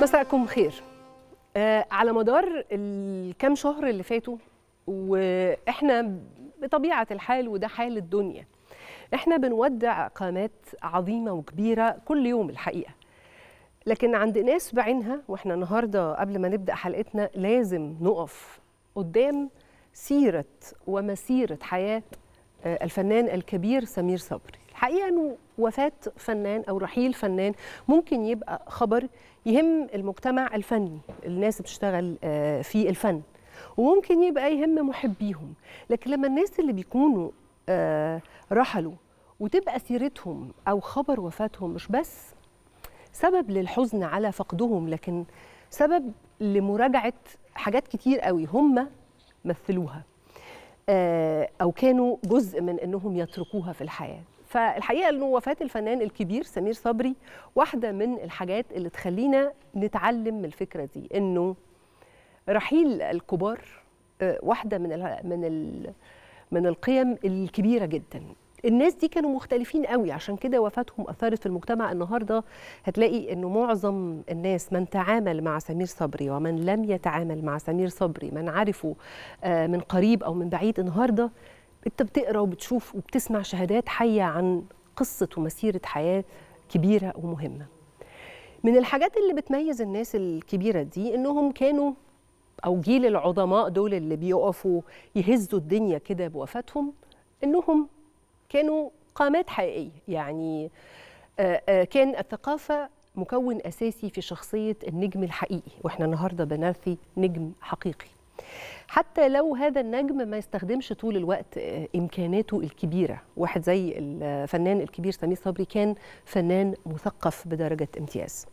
مساءكم خير آه على مدار الكام شهر اللي فاتوا واحنا بطبيعه الحال وده حال الدنيا احنا بنودع قامات عظيمه وكبيره كل يوم الحقيقه لكن عند ناس بعينها واحنا النهارده قبل ما نبدا حلقتنا لازم نقف قدام سيره ومسيره حياه آه، الفنان الكبير سمير صبري الحقيقه انه وفاه فنان او رحيل فنان ممكن يبقى خبر يهم المجتمع الفني الناس بتشتغل آه، في الفن وممكن يبقى يهم محبيهم لكن لما الناس اللي بيكونوا آه، رحلوا وتبقى سيرتهم او خبر وفاتهم مش بس سبب للحزن على فقدهم لكن سبب لمراجعه حاجات كتير قوي هم مثلوها آه، او كانوا جزء من انهم يتركوها في الحياه فالحقيقه انه وفاه الفنان الكبير سمير صبري واحده من الحاجات اللي تخلينا نتعلم من الفكره دي انه رحيل الكبار آه، واحده من ال من ال من القيم الكبيره جدا الناس دي كانوا مختلفين قوي عشان كده وفاتهم اثرت في المجتمع النهارده هتلاقي انه معظم الناس من تعامل مع سمير صبري ومن لم يتعامل مع سمير صبري من عرفه آه، من قريب او من بعيد النهارده انت بتقرا وبتشوف وبتسمع شهادات حيه عن قصه ومسيره حياه كبيره ومهمه من الحاجات اللي بتميز الناس الكبيره دي انهم كانوا او جيل العظماء دول اللي بيقفوا يهزوا الدنيا كده بوفاتهم انهم كانوا قامات حقيقيه يعني آه، آه، كان الثقافه مكون اساسي في شخصيه النجم الحقيقي واحنا النهارده بنرثي نجم حقيقي حتى لو هذا النجم ما يستخدمش طول الوقت آه، امكاناته الكبيره واحد زي الفنان الكبير سمير صبري كان فنان مثقف بدرجه امتياز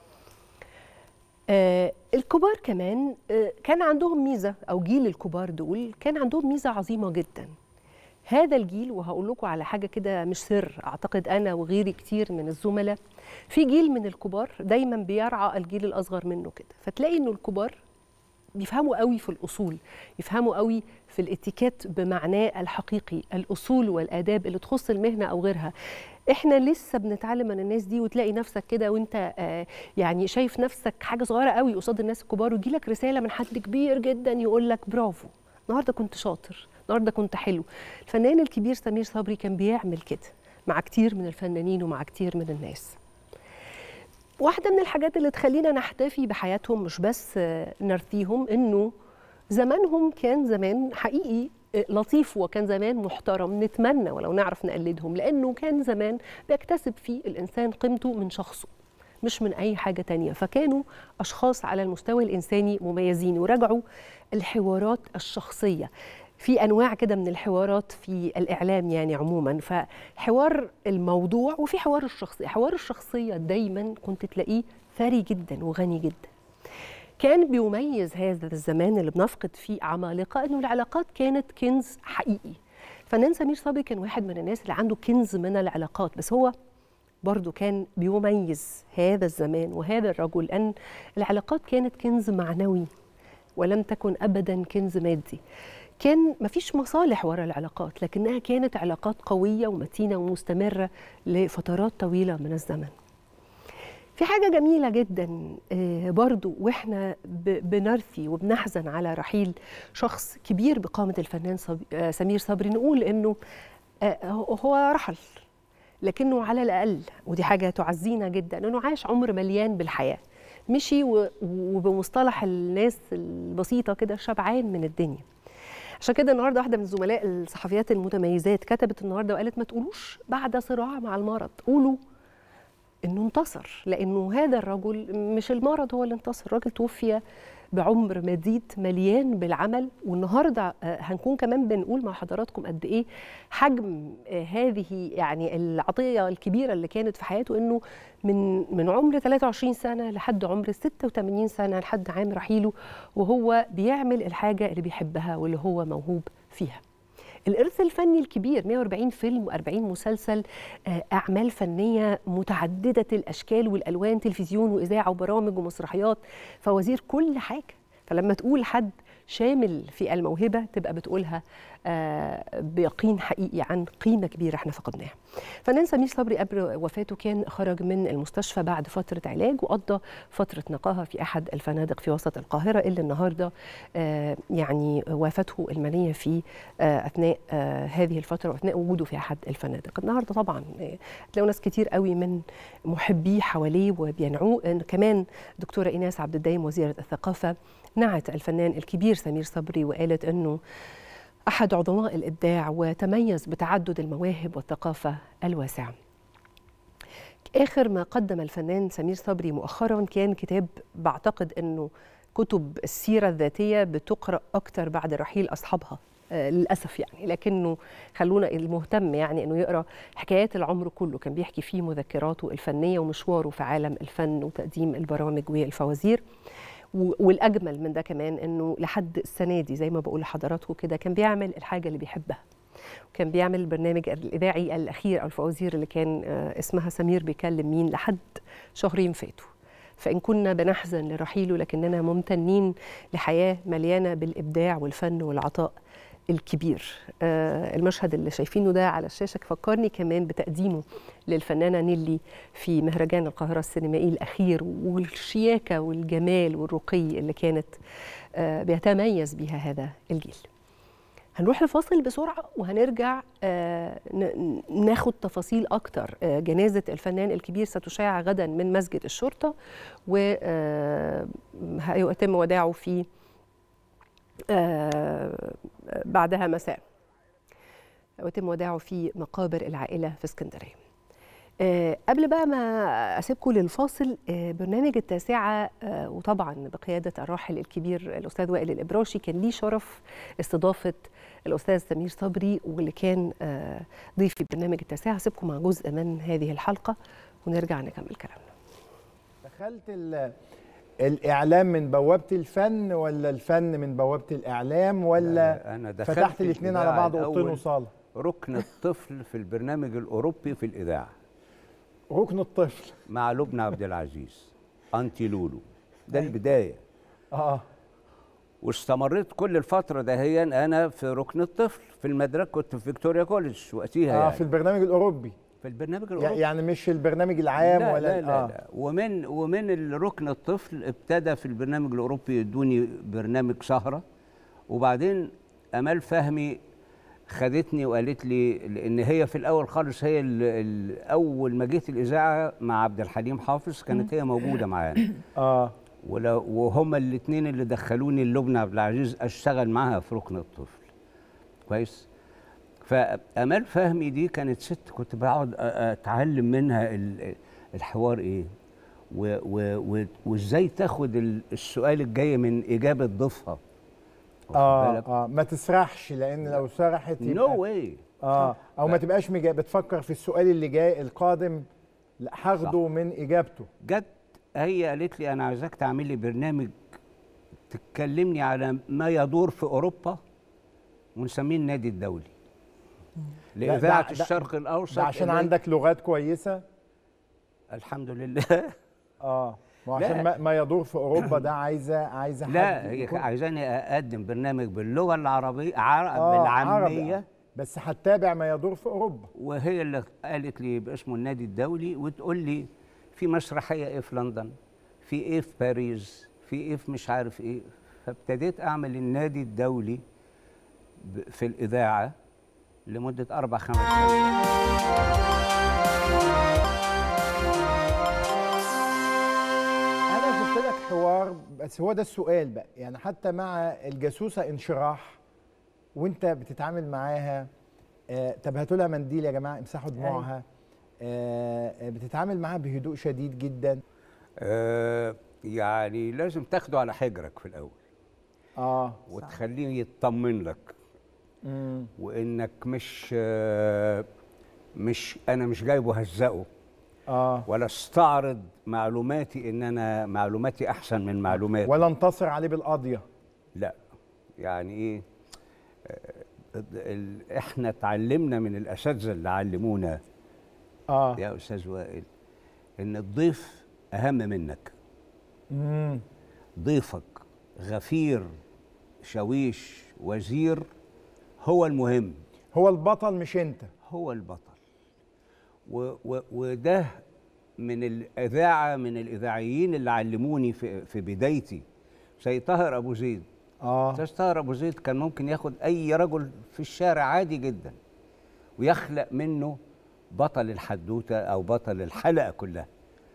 آه الكبار كمان آه كان عندهم ميزه او جيل الكبار دول كان عندهم ميزه عظيمه جدا هذا الجيل وهقول لكم على حاجه كده مش سر اعتقد انا وغيري كتير من الزملاء في جيل من الكبار دايما بيرعى الجيل الاصغر منه كده فتلاقي انه الكبار بيفهموا قوي في الاصول يفهموا قوي في الاتيكيت بمعناه الحقيقي الاصول والاداب اللي تخص المهنه او غيرها احنا لسه بنتعلم من الناس دي وتلاقي نفسك كده وانت آه يعني شايف نفسك حاجه صغيره قوي قصاد الناس الكبار ويجي لك رساله من حد كبير جدا يقول لك برافو النهارده كنت شاطر النهارده كنت حلو الفنان الكبير سمير صبري كان بيعمل كده مع كتير من الفنانين ومع كتير من الناس واحدة من الحاجات اللي تخلينا نحتفي بحياتهم مش بس آه، نرثيهم انه زمانهم كان زمان حقيقي آه، لطيف وكان زمان محترم نتمنى ولو نعرف نقلدهم لانه كان زمان بيكتسب فيه الانسان قيمته من شخصه مش من اي حاجه تانية فكانوا اشخاص على المستوى الانساني مميزين وراجعوا الحوارات الشخصيه في انواع كده من الحوارات في الاعلام يعني عموما فحوار الموضوع وفي حوار الشخصيه حوار الشخصيه دايما كنت تلاقيه ثري جدا وغني جدا كان بيميز هذا الزمان اللي بنفقد فيه عمالقه انه العلاقات كانت كنز حقيقي فنان سمير صبري كان واحد من الناس اللي عنده كنز من العلاقات بس هو برضه كان بيميز هذا الزمان وهذا الرجل أن العلاقات كانت كنز معنوي ولم تكن أبدا كنز مادي كان مفيش مصالح وراء العلاقات لكنها كانت علاقات قوية ومتينة ومستمرة لفترات طويلة من الزمن في حاجة جميلة جدا آه، برضو واحنا ب- بنرثي وبنحزن على رحيل شخص كبير بقامة الفنان صب- آه، سمير صبري نقول انه آه، هو رحل لكنه على الأقل ودي حاجة تعزينا جدا أنه عاش عمر مليان بالحياة مشي و- وبمصطلح الناس البسيطة كده شبعان من الدنيا عشان كده النهارده واحده من الزملاء الصحفيات المتميزات كتبت النهارده وقالت ما تقولوش بعد صراع مع المرض قولوا انه انتصر لانه هذا الرجل مش المرض هو اللي انتصر الراجل توفي بعمر مديد مليان بالعمل والنهارده آه، هنكون كمان بنقول مع حضراتكم قد ايه حجم آه، هذه يعني العطيه الكبيره اللي كانت في حياته انه من من عمر 23 سنه لحد عمر 86 سنه لحد عام رحيله وهو بيعمل الحاجه اللي بيحبها واللي هو موهوب فيها. الإرث الفني الكبير 140 فيلم و40 مسلسل آه، أعمال فنية متعددة الأشكال والألوان تلفزيون وإذاعة وبرامج ومسرحيات فوازير كل حاجة فلما تقول حد شامل في الموهبه تبقى بتقولها آه، بيقين حقيقي عن قيمه كبيره احنا فقدناها. فنان سمير صبري قبل وفاته كان خرج من المستشفى بعد فتره علاج وقضى فتره نقاهه في احد الفنادق في وسط القاهره اللي النهارده آه، يعني وافته المنيه في آه، اثناء آه، هذه الفتره واثناء وجوده في احد الفنادق. النهارده طبعا آه، تلاقوا ناس كتير قوي من محبيه حواليه وبينعوه إن كمان دكتوره ايناس عبد الدايم وزيره الثقافه نعت الفنان الكبير سمير صبري وقالت انه احد عظماء الابداع وتميز بتعدد المواهب والثقافه الواسعه. اخر ما قدم الفنان سمير صبري مؤخرا كان كتاب بعتقد انه كتب السيره الذاتيه بتقرا اكتر بعد رحيل اصحابها آه، للاسف يعني لكنه خلونا المهتم يعني انه يقرا حكايات العمر كله كان بيحكي فيه مذكراته الفنيه ومشواره في عالم الفن وتقديم البرامج والفوازير و- والاجمل من ده كمان انه لحد السنه دي زي ما بقول لحضراتكم كده كان بيعمل الحاجه اللي بيحبها وكان بيعمل البرنامج الاذاعي الاخير او الفوازير اللي كان آه، اسمها سمير بيكلم مين لحد شهرين فاتوا فان كنا بنحزن لرحيله لكننا ممتنين لحياه مليانه بالابداع والفن والعطاء الكبير آه المشهد اللي شايفينه ده على الشاشه فكرني كمان بتقديمه للفنانه نيلي في مهرجان القاهره السينمائي الاخير والشياكه والجمال والرقي اللي كانت آه بيتميز بيها هذا الجيل هنروح لفاصل بسرعة وهنرجع آه، ن- ناخد تفاصيل أكتر آه، جنازة الفنان الكبير ستشاع غدا من مسجد الشرطة وهيتم وداعه في آه، بعدها مساء ويتم وداعه في مقابر العائلة في اسكندرية آه، قبل بقى ما اسيبكم للفاصل آه، برنامج التاسعه آه، وطبعا بقياده الراحل الكبير الاستاذ وائل الابراشي كان ليه شرف استضافه الاستاذ سمير صبري واللي كان آه، ضيف في برنامج التاسعه هسيبكم مع جزء من هذه الحلقه ونرجع نكمل كلامنا دخلت ال- الاعلام من بوابه الفن ولا الفن من بوابه الاعلام ولا لا، أنا دخلت فتحت الاثنين على الإذاعة بعض اوضتين الأول. وصاله ركن الطفل في البرنامج الأوروبي في الإذاعة ركن الطفل مع لبنى عبد العزيز أنتي لولو ده البداية اه واستمريت كل الفترة دهيا أنا في ركن الطفل في المدرسة كنت في فيكتوريا كوليدج وقتها اه يعني في البرنامج الاوروبي في البرنامج يع- الأوروبي يعني مش البرنامج العام لا ولا لا لا, آه. لا ومن ومن الركن الطفل ابتدى في البرنامج الاوروبي يدوني برنامج سهره وبعدين امال فهمي خدتني وقالت لي لان هي في الاول خالص هي ال- ال- اول ما جيت الاذاعه مع عبد الحليم حافظ كانت هي موجوده معانا اه ولو وهما الاثنين اللي دخلوني لبنى عبد العزيز اشتغل معاها في ركن الطفل كويس فامال فهمي دي كانت ست كنت بقعد أ- اتعلم منها ال- الحوار ايه و- و- و- وازاي تاخد ال- السؤال الجاي من اجابه ضيفها واخد اه بالك؟ اه ما تسرحش لان لو سرحت نو يبقى واي اه او ما تبقاش مجا... بتفكر في السؤال اللي جاي القادم لا هاخده صح. من اجابته جت هي قالت لي انا عايزاك تعمل لي برنامج تكلمني على ما يدور في اوروبا ونسميه النادي الدولي ده- لاذاعه ده- الشرق الاوسط ده عشان اللي- عندك لغات كويسه الحمد لله اه ما لا. عشان ما, ما يدور في اوروبا ده عايزه عايزه لا حد هي يكون- عايزاني اقدم برنامج باللغه العربيه عر... آه، بالعاميه عربي. بس هتتابع ما يدور في اوروبا وهي اللي قالت لي باسمه النادي الدولي وتقول لي في مسرحيه ايه في لندن في ايه في باريس في ايه في مش عارف ايه فابتديت اعمل النادي الدولي ب- في الاذاعه لمده اربع خمس سنوات انا شفت لك حوار بس هو ده السؤال بقى يعني حتى مع الجاسوسه انشراح وانت بتتعامل معاها آه طب هاتوا لها منديل يا جماعه امسحوا دموعها آه آه، بتتعامل معاها بهدوء شديد جدا آه يعني لازم تاخده على حجرك في الاول اه وتخليه يطمن لك امم وانك مش آه مش انا مش جايبه هزقه اه ولا استعرض معلوماتي ان انا معلوماتي احسن من معلوماته ولا انتصر عليه بالقضيه لا يعني ايه آه، ال- احنا اتعلمنا من الاساتذه اللي علمونا اه يا استاذ وائل ان الضيف اهم منك امم ضيفك غفير شاويش وزير هو المهم هو البطل مش انت هو البطل و و وده من الإذاعة من الإذاعيين اللي علموني في, في بدايتي زي طاهر أبو زيد اه أستاذ طاهر أبو زيد كان ممكن ياخد أي رجل في الشارع عادي جدا ويخلق منه بطل الحدوتة أو بطل الحلقة كلها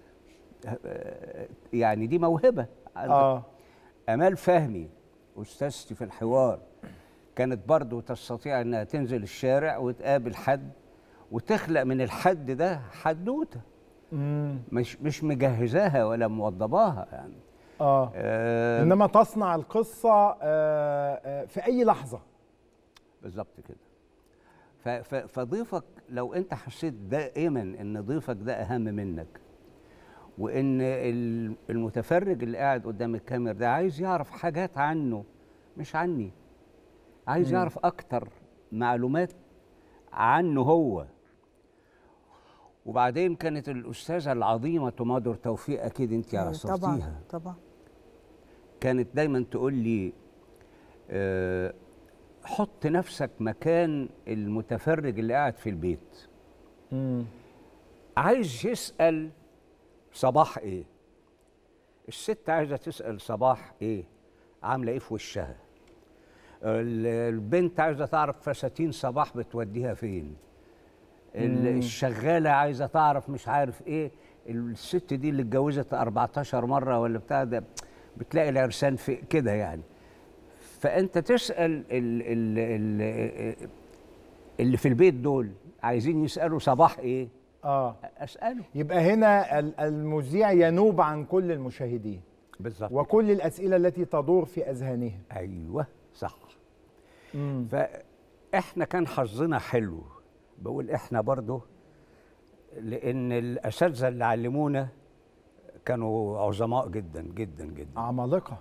يعني دي موهبة اه امال فهمي استاذتي في الحوار كانت برضو تستطيع انها تنزل الشارع وتقابل حد وتخلق من الحد ده حدوته امم مش مش مجهزاها ولا موضباها يعني اه آه انما تصنع القصه آه آه في اي لحظه بالظبط كده ف- ف- فضيفك لو انت حسيت دائما ان ضيفك ده اهم منك وان ال- المتفرج اللي قاعد قدام الكاميرا ده عايز يعرف حاجات عنه مش عني عايز يعرف اكتر معلومات عنه هو وبعدين كانت الاستاذه العظيمه تمادر توفيق اكيد انت طبعا عصرتيها طبعا كانت دايما تقول لي آه، حط نفسك مكان المتفرج اللي قاعد في البيت امم عايز يسأل صباح ايه الست عايزة تسأل صباح ايه عاملة ايه في وشها ال- البنت عايزة تعرف فساتين صباح بتوديها فين ال- الشغالة عايزة تعرف مش عارف ايه الست دي اللي اتجوزت 14 مرة ولا بتاع ده بتلاقي العرسان في كده يعني فانت تسأل ال ال ال اللي في البيت دول عايزين يسألوا صباح ايه اه اساله يبقى هنا ال- المذيع ينوب عن كل المشاهدين بالظبط وكل الاسئله التي تدور في اذهانهم ايوه صح امم فاحنا كان حظنا حلو بقول احنا برضو لان الاساتذه اللي علمونا كانوا عظماء جدا جدا جدا عمالقه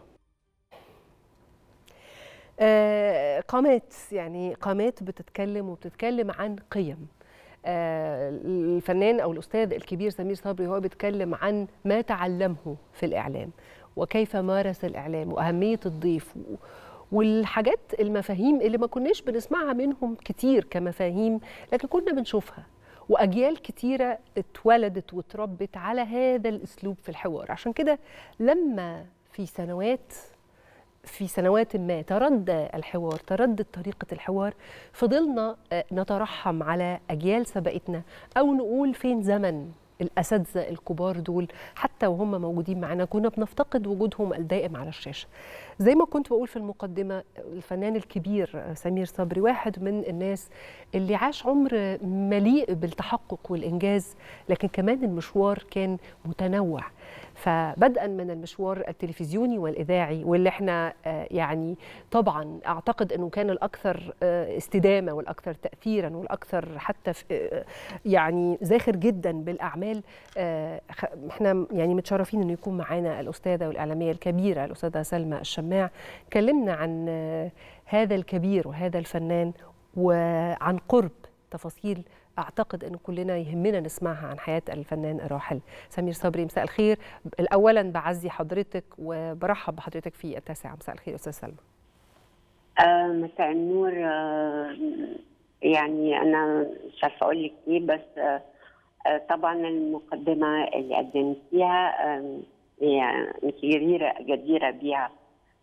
آه، قامات يعني قامات بتتكلم وبتتكلم عن قيم آه، الفنان او الاستاذ الكبير سمير صبري هو بيتكلم عن ما تعلمه في الاعلام وكيف مارس الاعلام واهميه الضيف و- والحاجات المفاهيم اللي ما كناش بنسمعها منهم كتير كمفاهيم لكن كنا بنشوفها واجيال كتيره اتولدت واتربت على هذا الاسلوب في الحوار عشان كده لما في سنوات في سنوات ما تردى الحوار تردد طريقة الحوار فضلنا آه، نترحم على أجيال سبقتنا أو نقول فين زمن الأساتذة الكبار دول حتى وهم موجودين معنا كنا بنفتقد وجودهم الدائم على الشاشة زي ما كنت بقول في المقدمة الفنان الكبير آه، سمير صبري واحد من الناس اللي عاش عمر مليء بالتحقق والإنجاز لكن كمان المشوار كان متنوع فبدءا من المشوار التلفزيوني والاذاعي واللي احنا آه، يعني طبعا اعتقد انه كان الاكثر آه، استدامه والاكثر تاثيرا والاكثر حتى في آه، يعني زاخر جدا بالاعمال آه، خ- احنا يعني متشرفين انه يكون معانا الاستاذه والاعلاميه الكبيره الاستاذه سلمى الشماع كلمنا عن آه، هذا الكبير وهذا الفنان وعن قرب تفاصيل اعتقد ان كلنا يهمنا نسمعها عن حياه الفنان الراحل سمير صبري مساء الخير اولا بعزي حضرتك وبرحب بحضرتك في التاسعه مساء الخير استاذ سلمى آه، مساء النور آه، يعني انا مش عارفه اقول لك ايه بس آه، آه، طبعا المقدمه اللي قدمتيها آم، هي انت جديره جديره بيها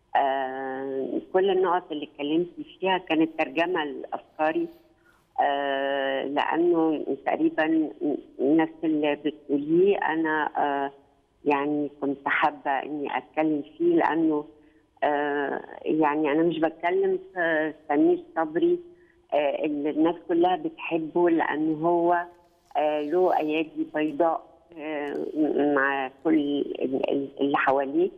آه، كل النقط اللي اتكلمتي فيها كانت ترجمه لافكاري آه، لانه تقريبا نفس اللي بتقوليه انا آه، يعني كنت حابه اني اتكلم فيه لانه آه، يعني انا مش بتكلم في سمير صبري آه، اللي الناس كلها بتحبه لانه هو آه، له ايادي بيضاء آه، مع كل ال- ال- اللي حواليه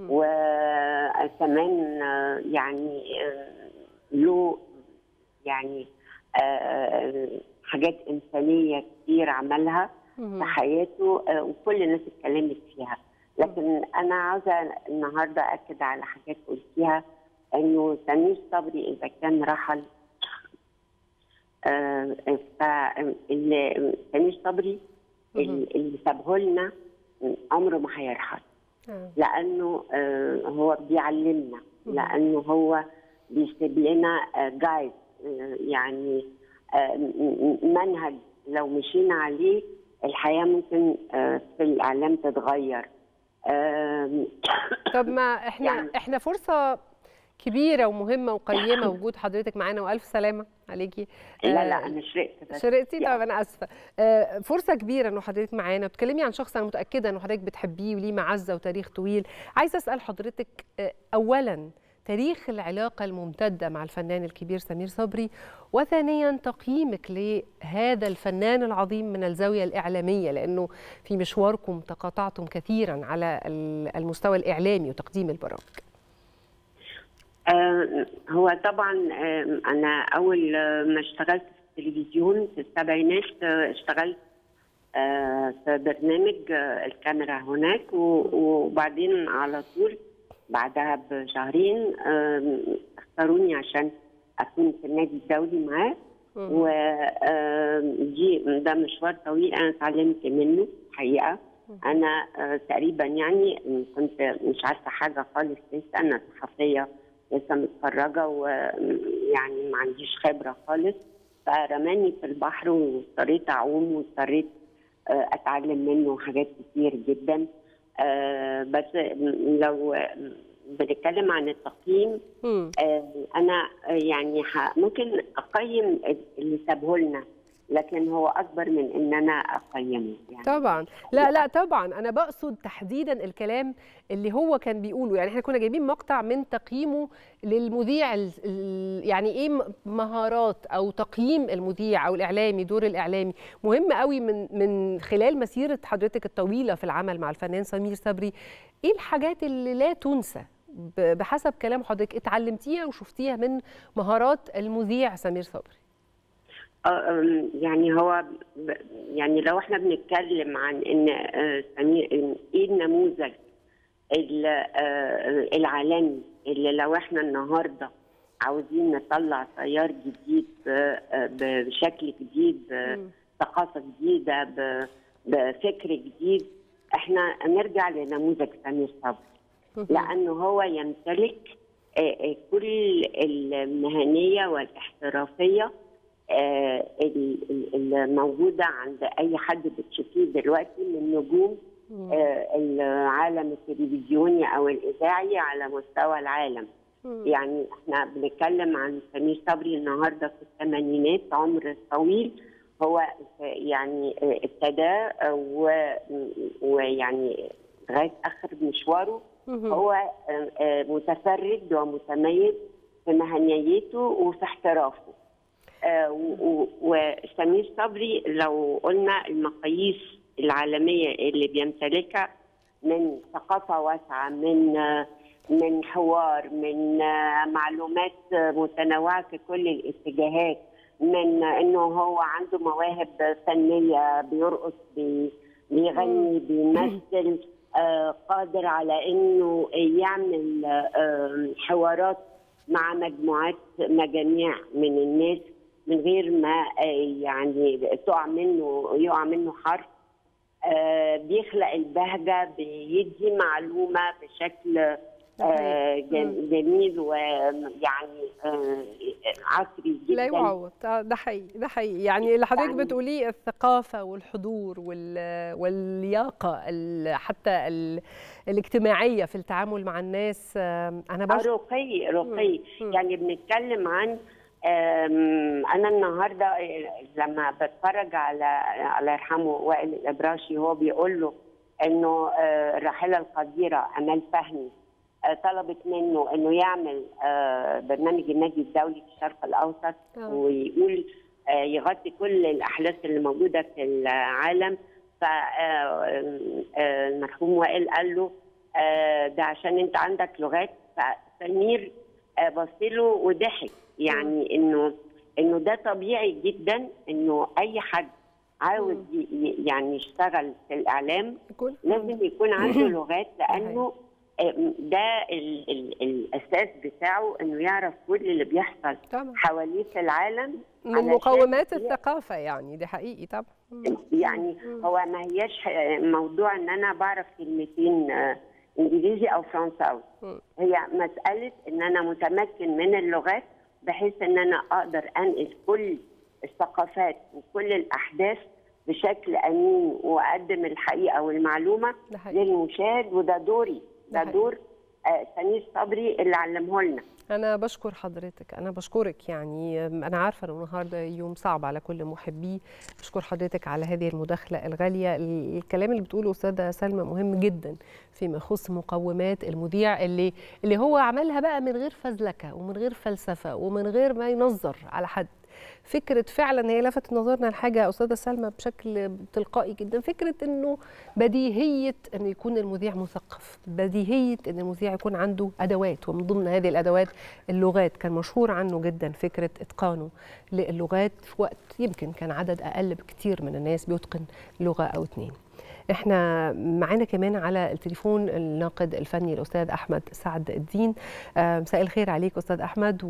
وكمان آه، يعني آه، له يعني آه، حاجات انسانيه كتير عملها في حياته آه، وكل الناس اتكلمت فيها لكن انا عاوزه النهارده اكد على حاجات قلتيها انه سمير صبري اذا كان رحل آه، فاللي سمير صبري اللي اللي سابه لنا عمره ما هيرحل آه. لانه آه، هو بيعلمنا لانه هو بيسيب لنا جايد يعني آه، م- م- منهج لو مشينا عليه الحياه ممكن آه، في الاعلام تتغير آم، طب ما احنا يعني- احنا فرصه كبيره ومهمه وقيمه وجود حضرتك معانا والف سلامه عليكي لا آه، لا انا شرقت بس شرقتي يعني. طب انا اسفه آه، فرصه كبيره انه حضرتك معانا بتكلمي عن شخص انا متاكده انه حضرتك بتحبيه وليه معزه وتاريخ طويل عايزه اسال حضرتك آه، اولا تاريخ العلاقه الممتده مع الفنان الكبير سمير صبري وثانيا تقييمك لهذا الفنان العظيم من الزاويه الاعلاميه لانه في مشواركم تقاطعتم كثيرا على ال- المستوى الاعلامي وتقديم البرامج آه، هو طبعا آه، انا اول آه، ما اشتغلت في التلفزيون في السبعينات آه، اشتغلت آه، في برنامج آه، الكاميرا هناك و- وبعدين على طول بعدها بشهرين آه، اختاروني عشان اكون في النادي الدولي معاه ودي ده مشوار طويل انا اتعلمت منه حقيقه انا آه، تقريبا يعني كنت مش عارفه حاجه خالص لسه انا صحفيه لسه متخرجه ويعني ما عنديش خبره خالص فرماني في البحر واضطريت اعوم واضطريت آه، اتعلم منه حاجات كتير جدا آه، بس لو بنتكلم عن التقييم مم. آه، انا آه، يعني ح- ممكن اقيم اللي سابه لنا لكن هو اكبر من ان انا اقيمه يعني طبعا لا لا طبعا انا بقصد تحديدا الكلام اللي هو كان بيقوله يعني احنا كنا جايبين مقطع من تقييمه للمذيع ال- ال- يعني ايه م- مهارات او تقييم المذيع او الاعلامي دور الاعلامي مهم قوي من من خلال مسيره حضرتك الطويله في العمل مع الفنان سمير صبري ايه الحاجات اللي لا تنسى ب- بحسب كلام حضرتك اتعلمتيها وشفتيها من مهارات المذيع سمير صبري آه، أم، يعني هو ب- يعني لو احنا بنتكلم عن ان آه، سمير إن ايه النموذج ال- آه، العالمي اللي لو احنا النهارده عاوزين نطلع تيار جديد آه، آه، بشكل جديد بثقافه جديده ب- بفكر جديد احنا نرجع لنموذج سمير صبري لانه هو يمتلك آه، آه، كل المهنيه والاحترافيه آه، ال- ال- الموجوده عند اي حد بتشوفيه دلوقتي من نجوم آه، العالم التلفزيوني او الاذاعي على مستوى العالم يعني احنا بنتكلم عن سمير صبري النهارده في الثمانينات عمر طويل هو يعني آه، ابتدى آه، و- ويعني لغايه اخر مشواره هو آه، آه، متفرد ومتميز في مهنيته وفي احترافه آه، و- و- وسمير صبري لو قلنا المقاييس العالميه اللي بيمتلكها من ثقافه واسعه من آه، من حوار من آه، معلومات آه، متنوعه في كل الاتجاهات من آه، انه هو عنده مواهب فنيه بيرقص بي- بيغني بيمثل آه، قادر على انه يعمل آه، حوارات مع مجموعات مجاميع من الناس من غير ما آه، يعني تقع منه يقع منه حرف آه، بيخلق البهجه بيدي معلومه بشكل آه، جم- جميل ويعني آه، عصري جدا لا يعوض آه، ده حقيقي ده حقيقي يعني اللي حضرتك يعني- بتقوليه الثقافه والحضور وال- واللياقه ال- حتى ال- الاجتماعيه في التعامل مع الناس آم، انا آه، بشكر رقي رقي مم. يعني بنتكلم عن آم، انا النهارده آه، لما بتفرج على الله يرحمه وائل الابراشي هو بيقول له انه آه، الراحله القديره امال فهمي آه، طلبت منه انه يعمل آه، برنامج النادي الدولي في الشرق الاوسط آه. ويقول آه، يغطي كل الاحداث اللي موجوده في العالم فالمرحوم وائل قال له آه، ده عشان انت عندك لغات فسمير آه، بص له وضحك يعني انه انه ده طبيعي جدا انه اي حد عاوز ي- ي- يعني يشتغل في الاعلام يكون لازم يكون عنده لغات لانه آه، ده ال ال الاساس بتاعه انه يعرف كل اللي بيحصل طبعا حواليه في العالم من علشان مقومات ي- الثقافه يعني ده حقيقي طبعا مم. يعني هو ما هياش ح- موضوع ان انا بعرف كلمتين آه، انجليزي او فرنساوي هي مساله ان انا متمكن من اللغات بحيث ان انا اقدر انقل كل الثقافات وكل الاحداث بشكل امين واقدم الحقيقه والمعلومه ده حقيقي. للمشاهد وده دوري ده ده حقيقي. دور آه، سمير صبري اللي علمه لنا أنا بشكر حضرتك أنا بشكرك يعني أنا عارفة إن النهاردة يوم صعب على كل محبيه بشكر حضرتك على هذه المداخلة الغالية ال- الكلام اللي بتقوله أستاذة سلمى مهم جدا فيما يخص مقومات المذيع اللي اللي هو عملها بقى من غير فزلكة ومن غير فلسفة ومن غير ما ينظر على حد فكرة فعلا هي لفتت نظرنا لحاجة أستاذة سلمى بشكل تلقائي جدا فكرة إنه بديهية إنه يكون المذيع مثقف بديهية إن المذيع يكون عنده أدوات ومن ضمن هذه الأدوات اللغات كان مشهور عنه جدا فكرة إتقانه للغات في وقت يمكن كان عدد أقل بكتير من الناس بيتقن لغة أو اتنين احنا معانا كمان على التليفون الناقد الفني الاستاذ احمد سعد الدين آه، مساء الخير عليك استاذ احمد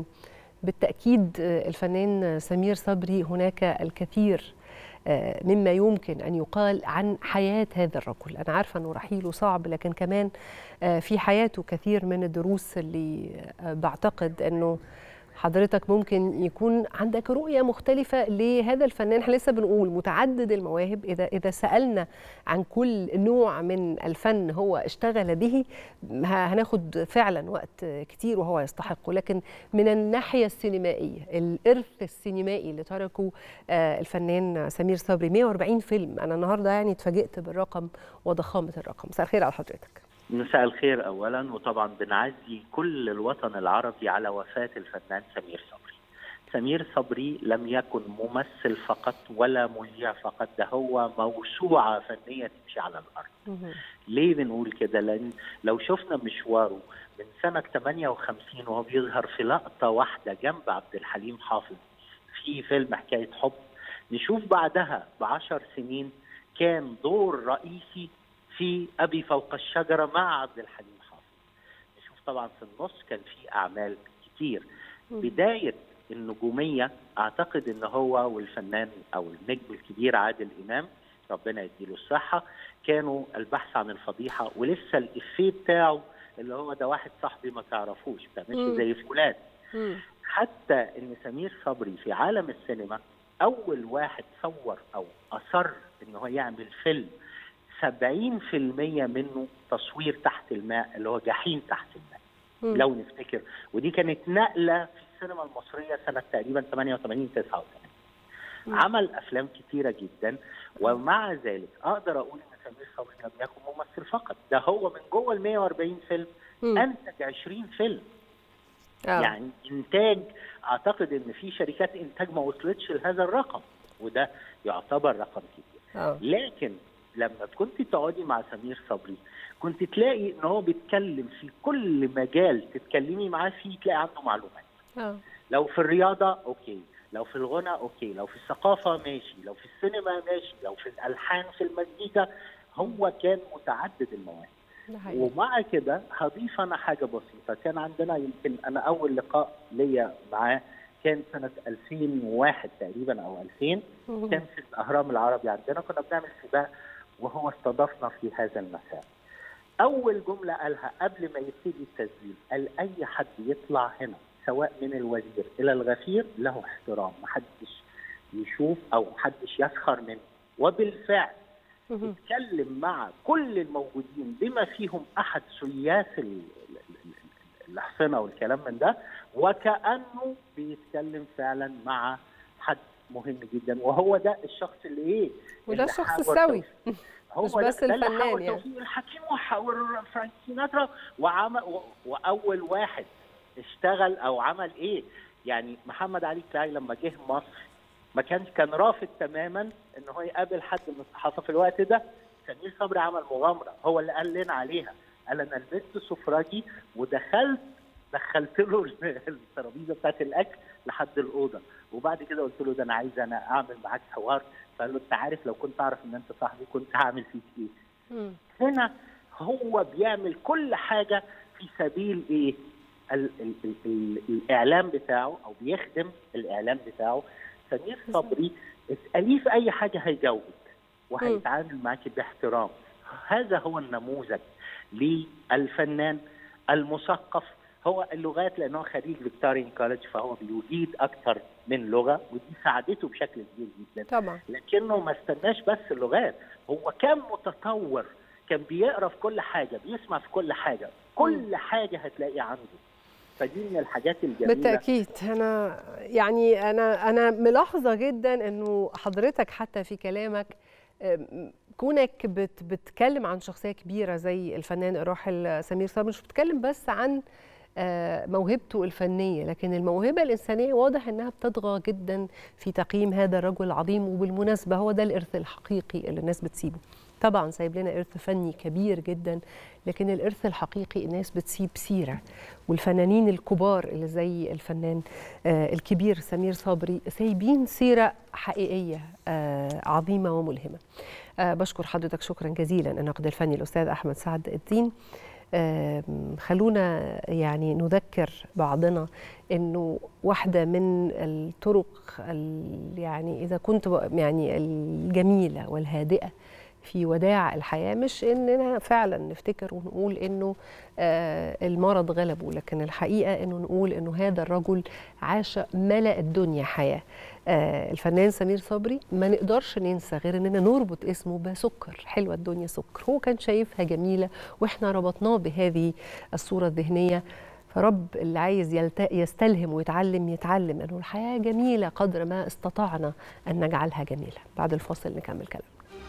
وبالتاكيد آه، الفنان سمير صبري هناك الكثير آه، مما يمكن ان يقال عن حياه هذا الرجل انا عارفه انه رحيله صعب لكن كمان آه، في حياته كثير من الدروس اللي آه، بعتقد انه حضرتك ممكن يكون عندك رؤية مختلفة لهذا الفنان احنا لسه بنقول متعدد المواهب إذا إذا سألنا عن كل نوع من الفن هو اشتغل به ه- هناخد فعلا وقت كتير وهو يستحقه لكن من الناحية السينمائية الإرث السينمائي اللي تركه آه، الفنان سمير صبري 140 فيلم أنا النهاردة يعني اتفاجئت بالرقم وضخامة الرقم مساء الخير على حضرتك مساء الخير اولا وطبعا بنعزي كل الوطن العربي على وفاه الفنان سمير صبري. سمير صبري لم يكن ممثل فقط ولا مذيع فقط ده هو موسوعه فنيه تمشي على الارض. ليه بنقول كده؟ لان لو شفنا مشواره من سنه 58 وهو بيظهر في لقطه واحده جنب عبد الحليم حافظ في فيلم حكايه حب نشوف بعدها بعشر سنين كان دور رئيسي في ابي فوق الشجره مع عبد الحليم حافظ نشوف طبعا في النص كان في اعمال كتير بدايه النجوميه اعتقد ان هو والفنان او النجم الكبير عادل امام ربنا يديله الصحه كانوا البحث عن الفضيحه ولسه الافيه بتاعه اللي هو ده واحد صاحبي ما تعرفوش مم. بتعملش زي فلان مم. حتى ان سمير صبري في عالم السينما اول واحد صور او اصر ان هو يعمل فيلم 70% منه تصوير تحت الماء اللي هو جحيم تحت الماء مم. لو نفتكر ودي كانت نقله في السينما المصريه سنه تقريبا 88 89 مم. عمل افلام كتيره جدا ومع ذلك اقدر اقول ان سمير صبري لم يكن ممثل فقط ده هو من جوه ال 140 فيلم مم. انتج 20 فيلم آه. يعني انتاج اعتقد ان في شركات انتاج ما وصلتش لهذا الرقم وده يعتبر رقم كبير آه. لكن لما كنت تقعدي مع سمير صبري كنت تلاقي ان هو بيتكلم في كل مجال تتكلمي معاه فيه تلاقي عنده معلومات آه. لو في الرياضه اوكي لو في الغنى اوكي لو في الثقافه ماشي لو في السينما ماشي لو في الالحان في المزيكا هو كان متعدد المواهب ده حقيقي. ومع كده هضيف انا حاجه بسيطه كان عندنا يمكن انا اول لقاء ليا معاه كان سنه 2001 تقريبا او 2000 مم. كان في الاهرام العربي عندنا كنا بنعمل سباق وهو استضافنا في هذا المساء اول جمله قالها قبل ما يبتدي التسجيل قال اي حد يطلع هنا سواء من الوزير الى الغفير له احترام محدش يشوف او محدش يسخر منه وبالفعل مم. اتكلم مع كل الموجودين بما فيهم احد سياس ال- ال- ال- الاحصنه والكلام من ده وكانه بيتكلم فعلا مع حد مهم جدا وهو ده الشخص اللي ايه وده اللي الشخص حاول السوي. توفيق. هو مش ده- بس ده اللي الفنان حاول يعني. توفيق الحكيم وحاول فرانك سيناترا وعمل و- واول واحد اشتغل او عمل ايه يعني محمد علي كلاي لما جه مصر ما كانش كان رافض تماما ان هو يقابل حد من الصحافه في الوقت ده سمير صبري عمل مغامره هو اللي قال لنا عليها قال انا لبست سفراجي ودخلت دخلت له الترابيزه بتاعت الاكل لحد الاوضه وبعد كده قلت له ده انا عايز انا اعمل معاك حوار فقال له انت عارف لو كنت اعرف ان انت صاحبي كنت هعمل فيك ايه مم. هنا هو بيعمل كل حاجه في سبيل ايه ال ال ال ال الاعلام بتاعه او بيخدم الاعلام بتاعه سمير صبري اساليه في اي حاجه هيجاوبك وهيتعامل معاكي باحترام هذا هو النموذج للفنان المثقف هو اللغات لانه خريج فيكتوريان كولج فهو بيجيد اكثر من لغه ودي ساعدته بشكل كبير جدا طبعا لكنه ما استناش بس اللغات هو كان متطور كان بيقرا في كل حاجه بيسمع في كل حاجه كل حاجه هتلاقيه عنده فدي من الحاجات الجميله بالتاكيد انا يعني انا انا ملاحظه جدا انه حضرتك حتى في كلامك أم، كونك بت بتتكلم عن شخصيه كبيره زي الفنان الراحل سمير صبري مش بتتكلم بس عن آه، موهبته الفنيه لكن الموهبه الانسانيه واضح انها بتطغى جدا في تقييم هذا الرجل العظيم وبالمناسبه هو ده الارث الحقيقي اللي الناس بتسيبه طبعا سايب لنا ارث فني كبير جدا لكن الارث الحقيقي الناس بتسيب سيره والفنانين الكبار اللي زي الفنان آه، الكبير سمير صبري سايبين سيره حقيقيه آه، عظيمه وملهمه آه، بشكر حضرتك شكرا جزيلا الناقد الفني الاستاذ احمد سعد الدين آم، خلونا يعني نذكر بعضنا انه واحده من الطرق ال- يعني اذا كنت ب- يعني الجميله والهادئه في وداع الحياه مش اننا فعلا نفتكر ونقول انه آه، المرض غلبه لكن الحقيقه انه نقول انه هذا الرجل عاش ملا الدنيا حياه آه، الفنان سمير صبري ما نقدرش ننسى غير اننا نربط اسمه بسكر حلوه الدنيا سكر هو كان شايفها جميله واحنا ربطناه بهذه الصوره الذهنيه فرب اللي عايز يلت... يستلهم ويتعلم يتعلم انه الحياه جميله قدر ما استطعنا ان نجعلها جميله بعد الفاصل نكمل كلام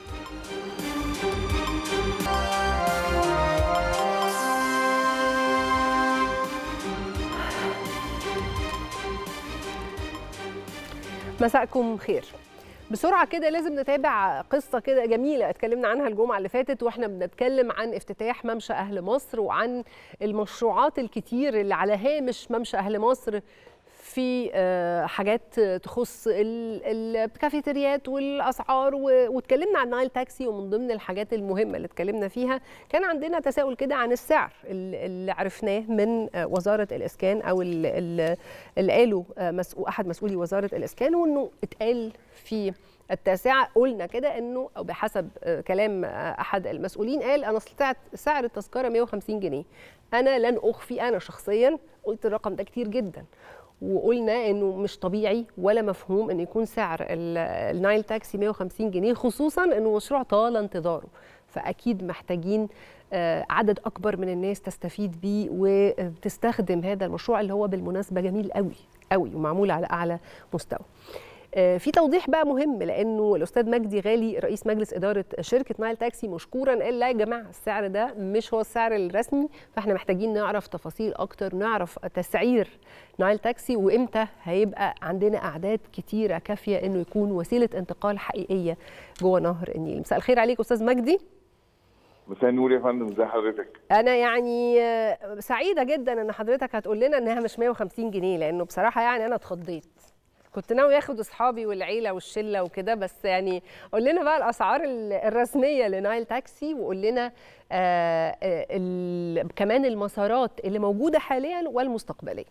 مساءكم خير بسرعه كده لازم نتابع قصه كده جميله اتكلمنا عنها الجمعه اللي فاتت واحنا بنتكلم عن افتتاح ممشى اهل مصر وعن المشروعات الكتير اللي على هامش ممشى اهل مصر في آه، حاجات تخص ال- الكافيتريات والاسعار و- واتكلمنا عن نايل تاكسي ومن ضمن الحاجات المهمه اللي اتكلمنا فيها كان عندنا تساؤل كده عن السعر ال- اللي عرفناه من آه، وزاره الاسكان او ال- ال- اللي قاله آه، مسؤول احد مسؤولي وزاره الاسكان وانه اتقال في التاسعة قلنا كده انه او بحسب آه، كلام آه، احد المسؤولين قال انا طلعت سعر التذكره 150 جنيه انا لن اخفي انا شخصيا قلت الرقم ده كتير جدا وقلنا انه مش طبيعي ولا مفهوم ان يكون سعر ال- النايل تاكسي 150 جنيه خصوصا انه مشروع طال انتظاره فاكيد محتاجين آه، عدد اكبر من الناس تستفيد بيه وتستخدم هذا المشروع اللي هو بالمناسبه جميل قوي قوي ومعمول على اعلى مستوى آه، في توضيح بقى مهم لانه الاستاذ مجدي غالي رئيس مجلس اداره شركه نايل تاكسي مشكورا قال لا يا جماعه السعر ده مش هو السعر الرسمي فاحنا محتاجين نعرف تفاصيل اكتر نعرف تسعير نايل تاكسي وامتى هيبقى عندنا اعداد كتيره كافيه انه يكون وسيله انتقال حقيقيه جوه نهر النيل مساء الخير عليك استاذ مجدي مساء النور يا فندم ازي حضرتك انا يعني آه، سعيده جدا ان حضرتك هتقول لنا انها مش 150 جنيه لانه بصراحه يعني انا اتخضيت كنت ناوي اخد اصحابي والعيله والشله وكده بس يعني قول لنا بقى الاسعار ال- الرسميه لنايل تاكسي وقول لنا آه آه، ال- كمان المسارات اللي موجوده حاليا والمستقبليه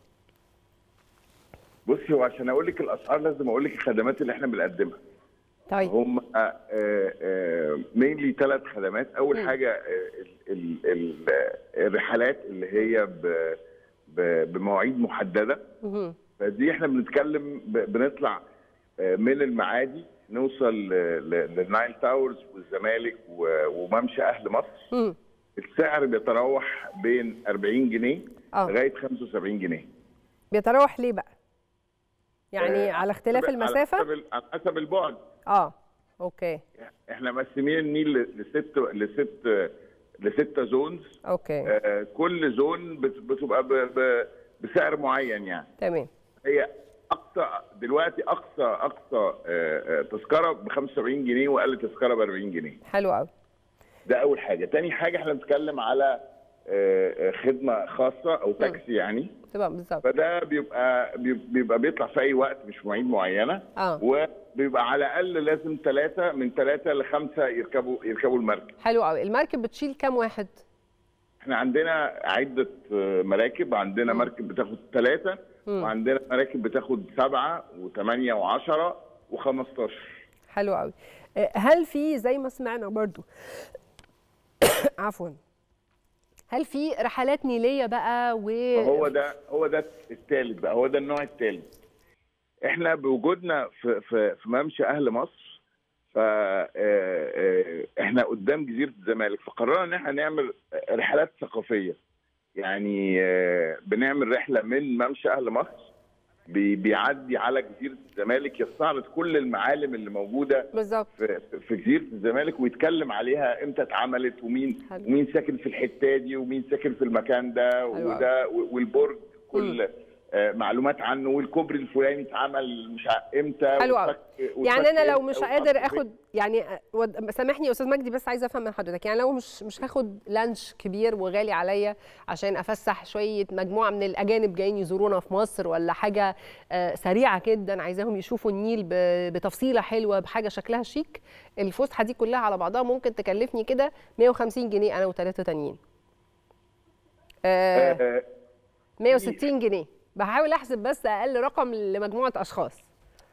بصي هو عشان اقول لك الاسعار لازم اقول لك الخدمات اللي احنا بنقدمها طيب هم مينلي ثلاث خدمات اول مم. حاجه آه، ال- ال- ال- الرحلات اللي هي ب- ب- بمواعيد محدده مهم. فدي احنا بنتكلم ب- بنطلع آه، من المعادي نوصل ل- ل- للنايل تاورز والزمالك و- وممشى اهل مصر مم. السعر بيتراوح بين 40 جنيه اه لغايه 75 جنيه بيتراوح ليه بقى يعني آه، على اختلاف حسب- المسافه على حسب, على حسب البعد اه اوكي احنا مقسمين النيل لست لست لستة زونز اوكي آه كل زون بت- بتبقى ب- ب- بسعر معين يعني تمام هي اقصى دلوقتي اقصى اقصى آه، آه، تذكره ب 75 جنيه واقل تذكره ب 40 جنيه حلو قوي ده اول حاجه تاني حاجه احنا بنتكلم على آه، آه، خدمه خاصه او تاكسي يعني تمام بالظبط فده بيبقى بيبقى بيطلع في اي وقت مش مواعيد معينه اه وبيبقى على الاقل لازم ثلاثه من ثلاثه لخمسه يركبوا يركبوا المركب حلو قوي المركب بتشيل كام واحد احنا عندنا عده آه، مراكب عندنا مركب بتاخد ثلاثه مم. وعندنا مراكب بتاخد سبعه وثمانيه وعشره و15 حلو قوي آه، هل في زي ما سمعنا برضو عفوا هل في رحلات نيليه بقى و هو ده هو ده الثالث بقى هو ده النوع الثالث احنا بوجودنا في في في ممشى اهل مصر ف آه، آه، احنا قدام جزيره الزمالك فقررنا ان احنا نعمل رحلات ثقافيه يعني آه، بنعمل رحله من ممشى اهل مصر بي- بيعدي على جزيره الزمالك يستعرض كل المعالم اللي موجوده بالظبط في في جزيره الزمالك ويتكلم عليها امتى اتعملت ومين حلو. ومين ساكن في الحته دي ومين ساكن في المكان ده حلو وده والبرج كل آه، معلومات عنه والكوبري الفلاني اتعمل مش عارف امتى حلو قوي. والفك- يعني والفك انا لو امتى مش والخط قادر فين. اخد يعني ود- سامحني يا استاذ مجدي بس عايزه افهم من حضرتك يعني لو مش مش هاخد لانش كبير وغالي عليا عشان افسح شويه مجموعه من الاجانب جايين يزورونا في مصر ولا حاجه آه، سريعه جدا عايزاهم يشوفوا النيل ب- بتفصيله حلوه بحاجه شكلها شيك الفسحه دي كلها على بعضها ممكن تكلفني كده 150 جنيه انا وثلاثه تانيين آه، آه، 160 جنيه بحاول احسب بس اقل رقم لمجموعه اشخاص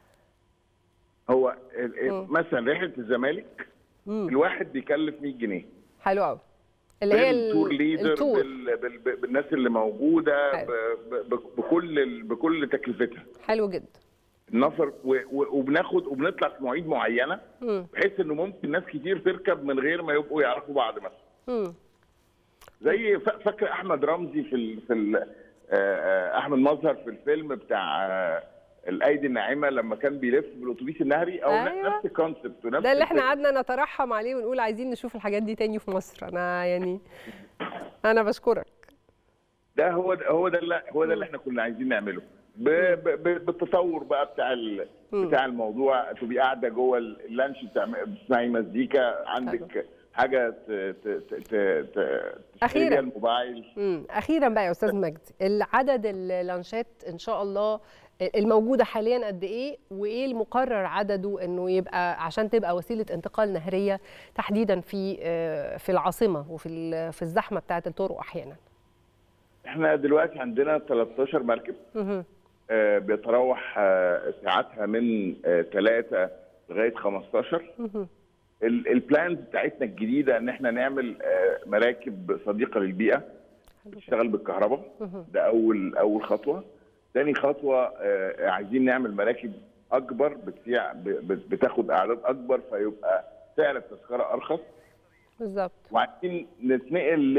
هو ال- ال- مم. مثلا رحله الزمالك مم. الواحد بيكلف 100 جنيه حلو قوي اللي هي ال- بالتور ليدر التور بال... بال... بال- بالناس اللي موجوده حلو. ب... ب... بكل ال... بكل تكلفتها حلو جدا النفر و... و... وبناخد وبنطلع في مواعيد معينه مم. بحيث انه ممكن ناس كتير تركب من غير ما يبقوا يعرفوا بعض مثلا مم. زي ف- فاكر احمد رمزي في ال... في ال... آه، آه، احمد مظهر في الفيلم بتاع آه، الايدي الناعمه لما كان بيلف بالاتوبيس النهري او أيوة. نفس الكونسبت ونفس ده اللي احنا الفكرة. قعدنا نترحم عليه ونقول عايزين نشوف الحاجات دي تاني في مصر انا يعني انا بشكرك ده هو ده هو ده اللي هو ده اللي احنا كنا عايزين نعمله ب... ب... ب... بالتطور بقى بتاع ال... مم. بتاع الموضوع تبقي قاعده جوه اللانش بتاع- بتسمعي مزيكا عندك حاجه ت... ت... ت... ت... ت... أخيراً. تشتري بيها الموبايل مم. اخيرا بقى يا استاذ مجدي العدد اللانشات ان شاء الله الموجوده حاليا قد ايه وايه المقرر عدده انه يبقى عشان تبقى وسيله انتقال نهريه تحديدا في آه، في العاصمه وفي ال- في الزحمه بتاعه الطرق احيانا احنا دلوقتي عندنا 13 مركب مهم. آه، بيتراوح آه، ساعاتها من 3 لغايه 15 مهم. ال- البلانز بتاعتنا الجديده ان احنا نعمل آه، مراكب صديقه للبيئه تشتغل بالكهرباء مهم. ده اول اول خطوه تاني خطوه آه، عايزين نعمل مراكب اكبر بتسيع ب- ب- بتاخد اعداد اكبر فيبقى سعر التذكره ارخص بالظبط وعايزين نتنقل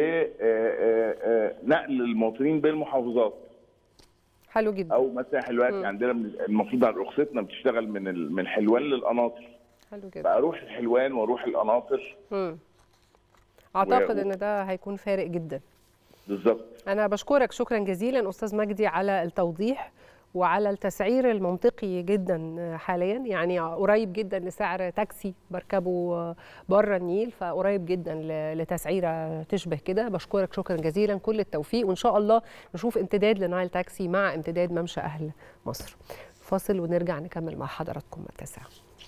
لنقل المواطنين بين المحافظات حلو جدا او مثلا إحنا دلوقتي مم. عندنا من- المفروض عن رخصتنا بتشتغل من ال- من حلوان للقناطر حلو جدا فاروح الحلوان واروح القناطر مم. اعتقد و- ان ده هيكون فارق جدا بالظبط أنا بشكرك شكرا جزيلا أستاذ مجدي على التوضيح وعلى التسعير المنطقي جدا حاليا يعني قريب جدا لسعر تاكسي بركبه بره النيل فقريب جدا ل- لتسعيره تشبه كده بشكرك شكرا جزيلا كل التوفيق وان شاء الله نشوف امتداد لنايل تاكسي مع امتداد ممشى اهل مصر فاصل ونرجع نكمل مع حضراتكم التاسعه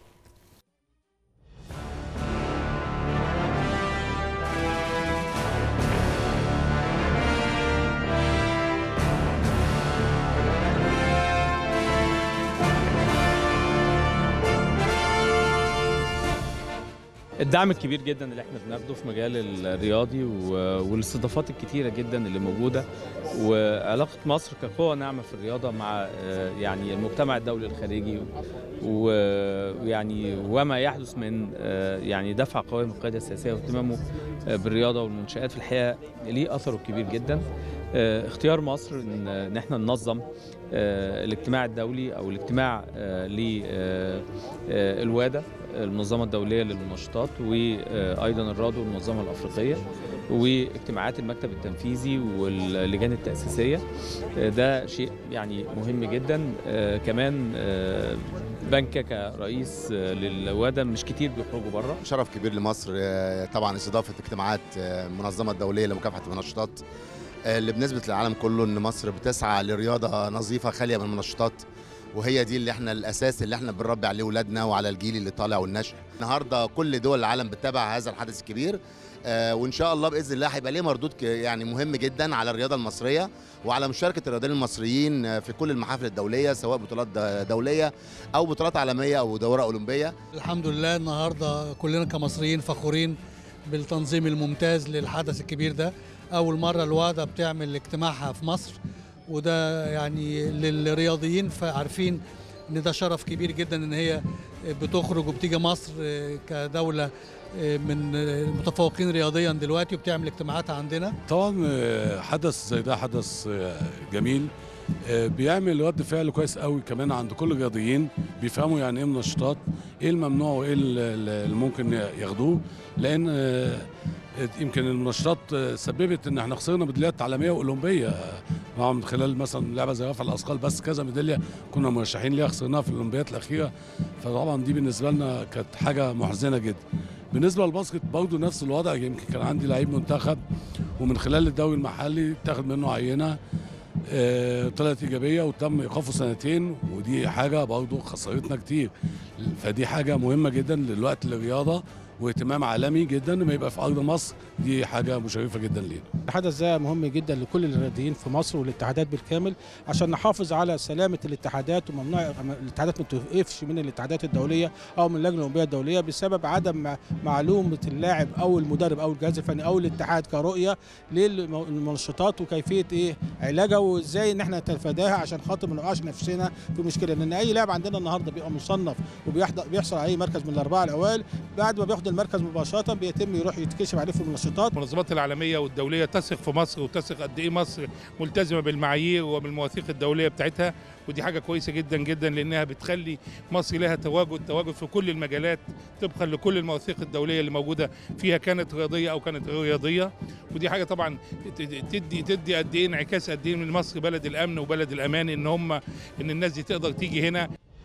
الدعم الكبير جدا اللي احنا بناخده في مجال الرياضي و- والاستضافات الكتيره جدا اللي موجوده وعلاقه مصر كقوه ناعمه في الرياضه مع آه، يعني المجتمع الدولي الخارجي و- ويعني وما يحدث من آه، يعني دفع قوي من القياده السياسيه واهتمامه آه، بالرياضه والمنشات في الحقيقه ليه اثره الكبير جدا آه، اختيار مصر ان إن احنا ننظم آه، الاجتماع الدولي او الاجتماع للواده المنظمه الدوليه للمنشطات وايضا الرادو المنظمه الافريقيه واجتماعات المكتب التنفيذي واللجان التاسيسيه آه، ده شيء يعني مهم جدا آه، كمان آه، بنكا كرئيس آه، للواده مش كتير بيخرجوا بره شرف كبير لمصر آه، طبعا استضافه اجتماعات آه، المنظمه الدوليه لمكافحه المنشطات آه، اللي بنثبت للعالم كله ان مصر بتسعى لرياضه نظيفه خاليه من المنشطات وهي دي اللي احنا الاساس اللي احنا بنربي عليه اولادنا وعلى الجيل اللي طالع والنشء النهارده كل دول العالم بتتابع هذا الحدث الكبير آه، وان شاء الله باذن الله هيبقى ليه مردود ك- يعني مهم جدا على الرياضه المصريه وعلى مشاركه الرياضيين المصريين آه، في كل المحافل الدوليه سواء بطولات د- دوليه او بطولات عالميه او دوره اولمبيه الحمد لله النهارده كلنا كمصريين فخورين بالتنظيم الممتاز للحدث الكبير ده اول مره الوادة بتعمل اجتماعها في مصر وده يعني للرياضيين فعارفين ان ده شرف كبير جدا ان هي بتخرج وبتيجي مصر كدوله من المتفوقين رياضيا دلوقتي وبتعمل اجتماعاتها عندنا طبعا آه، حدث زي ده حدث آه، جميل آه، بيعمل رد فعل كويس قوي كمان عند كل الرياضيين بيفهموا يعني ايه منشطات ايه الممنوع وايه ال- ال- اللي ممكن ياخدوه لان آه، يمكن المنشطات آه، سببت ان احنا خسرنا ميداليات عالميه واولمبيه آه، طبعا من خلال مثلا لعبه زي رفع الاثقال بس كذا ميداليه كنا مرشحين ليها خسرناها في الاولمبيات الاخيره فطبعا دي بالنسبه لنا كانت حاجه محزنه جدا بالنسبه للباسكت برضه نفس الوضع يمكن كان عندي لعيب منتخب ومن خلال الدوري المحلي اتاخد منه عينه آه، طلعت ايجابيه وتم ايقافه سنتين ودي حاجه برضه خسرتنا كتير فدي حاجه مهمه جدا دلوقتي للرياضه واهتمام عالمي جدا ما يبقى في ارض مصر دي حاجه مشرفه جدا لينا الحدث ده مهم جدا لكل الرياضيين في مصر والاتحادات بالكامل عشان نحافظ على سلامه الاتحادات وممنوع الاتحادات ما توقفش من الاتحادات الدوليه او من اللجنه الاولمبيه الدوليه بسبب عدم مع- معلومه اللاعب او المدرب او الجهاز الفني او الاتحاد كرؤيه للمنشطات وكيفيه ايه علاجها وازاي ان احنا نتفاداها عشان خاطر ما نوقعش نفسنا في مشكله لان اي لاعب عندنا النهارده بيبقى مصنف وبيحضر بيحصل على اي مركز من الاربعه الاوائل بعد ما بياخد المركز مباشره بيتم يروح يتكشف عليه في المنشطات المنظمات العالميه والدوليه تثق في مصر وتثق قد ايه مصر ملتزمه بالمعايير وبالمواثيق الدوليه بتاعتها ودي حاجه كويسه جدا جدا لانها بتخلي مصر لها تواجد تواجد في كل المجالات طبقا لكل المواثيق الدوليه اللي موجوده فيها كانت رياضيه او كانت غير رياضيه ودي حاجه طبعا تدي تدي قد ايه انعكاس قد ايه من مصر بلد الامن وبلد الامان ان هم ان الناس دي تقدر تيجي هنا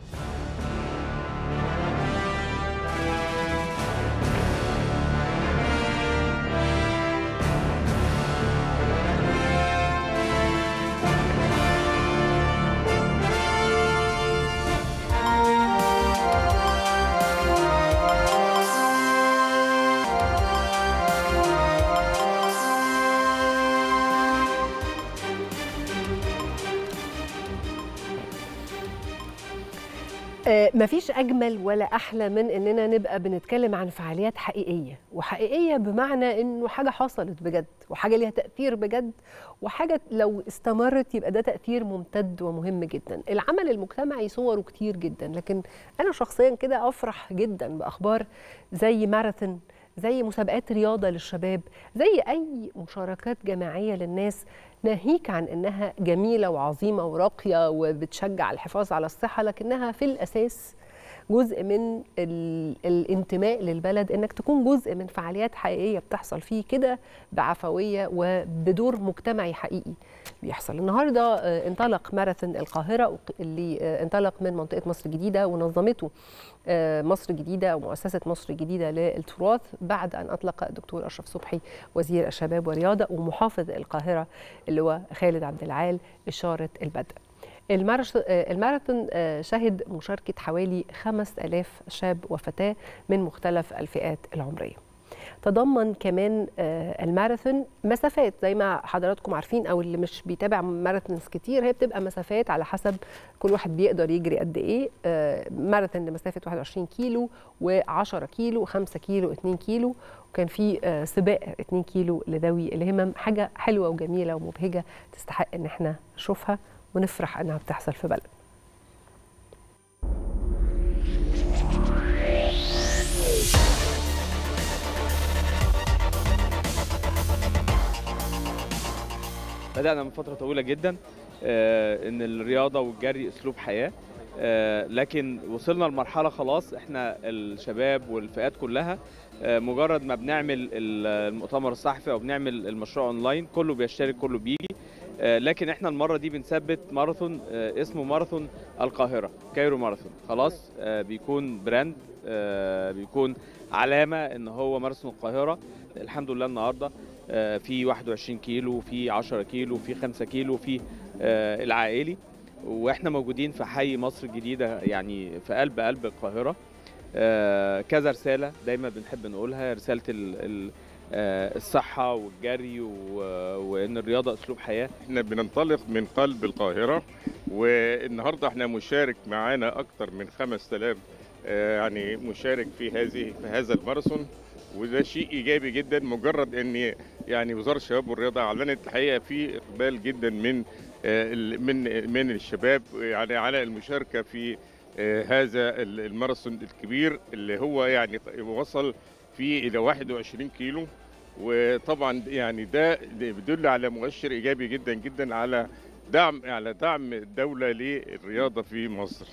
آه، مفيش أجمل ولا أحلى من إننا نبقى بنتكلم عن فعاليات حقيقية وحقيقية بمعنى إنه حاجة حصلت بجد وحاجة ليها تأثير بجد وحاجة لو استمرت يبقى ده تأثير ممتد ومهم جدا العمل المجتمعي صوره كتير جدا لكن أنا شخصيا كده أفرح جدا بأخبار زي ماراثون زي مسابقات رياضة للشباب زي أي مشاركات جماعية للناس ناهيك عن انها جميله وعظيمه وراقيه وبتشجع الحفاظ على الصحه لكنها في الاساس جزء من ال... الانتماء للبلد انك تكون جزء من فعاليات حقيقيه بتحصل فيه كده بعفويه وبدور مجتمعي حقيقي بيحصل النهارده آه، انطلق ماراثون القاهره وق- اللي آه، انطلق من منطقه مصر الجديده ونظمته آه، مصر الجديده ومؤسسه مصر الجديده للتراث بعد ان اطلق الدكتور اشرف صبحي وزير الشباب والرياضه ومحافظ القاهره اللي هو خالد عبد العال اشاره البدء. المارش- آه، الماراثون آه، شهد مشاركه حوالي 5000 شاب وفتاه من مختلف الفئات العمريه. تضمن كمان آه، الماراثون مسافات زي ما حضراتكم عارفين او اللي مش بيتابع ماراثونز كتير هي بتبقى مسافات على حسب كل واحد بيقدر يجري قد ايه آه، ماراثون لمسافه 21 كيلو و10 كيلو 5 كيلو 2 كيلو وكان في آه، سباق 2 كيلو لذوي الهمم حاجه حلوه وجميله ومبهجه تستحق ان احنا نشوفها ونفرح انها بتحصل في بلد بدأنا من فترة طويلة جدا آه، إن الرياضة والجري أسلوب حياة آه، لكن وصلنا لمرحلة خلاص إحنا الشباب والفئات كلها آه، مجرد ما بنعمل ال- المؤتمر الصحفي أو بنعمل المشروع أونلاين كله بيشترك كله بيجي آه، لكن إحنا المرة دي بنثبت ماراثون آه، اسمه ماراثون القاهرة كايرو ماراثون خلاص آه، بيكون براند آه، بيكون علامة إن هو ماراثون القاهرة الحمد لله النهارده آه، في 21 كيلو في 10 كيلو في 5 كيلو في آه، العائلي واحنا موجودين في حي مصر الجديده يعني في قلب قلب القاهره آه، كذا رساله دايما بنحب نقولها رساله ال- ال- آه، الصحه والجري و- وان الرياضه اسلوب حياه احنا بننطلق من قلب القاهرة والنهاردة احنا مشارك معانا أكثر من 5000 آه، يعني مشارك في هذه في هذا الماراثون وده شيء ايجابي جدا مجرد ان يعني وزاره الشباب والرياضه اعلنت الحقيقه في اقبال جدا من آه، ال- من من الشباب يعني على المشاركه في آه، هذا ال- الماراثون الكبير اللي هو يعني وصل فيه الى 21 كيلو وطبعا يعني ده بيدل على مؤشر ايجابي جدا جدا على دعم على دعم الدوله للرياضه في مصر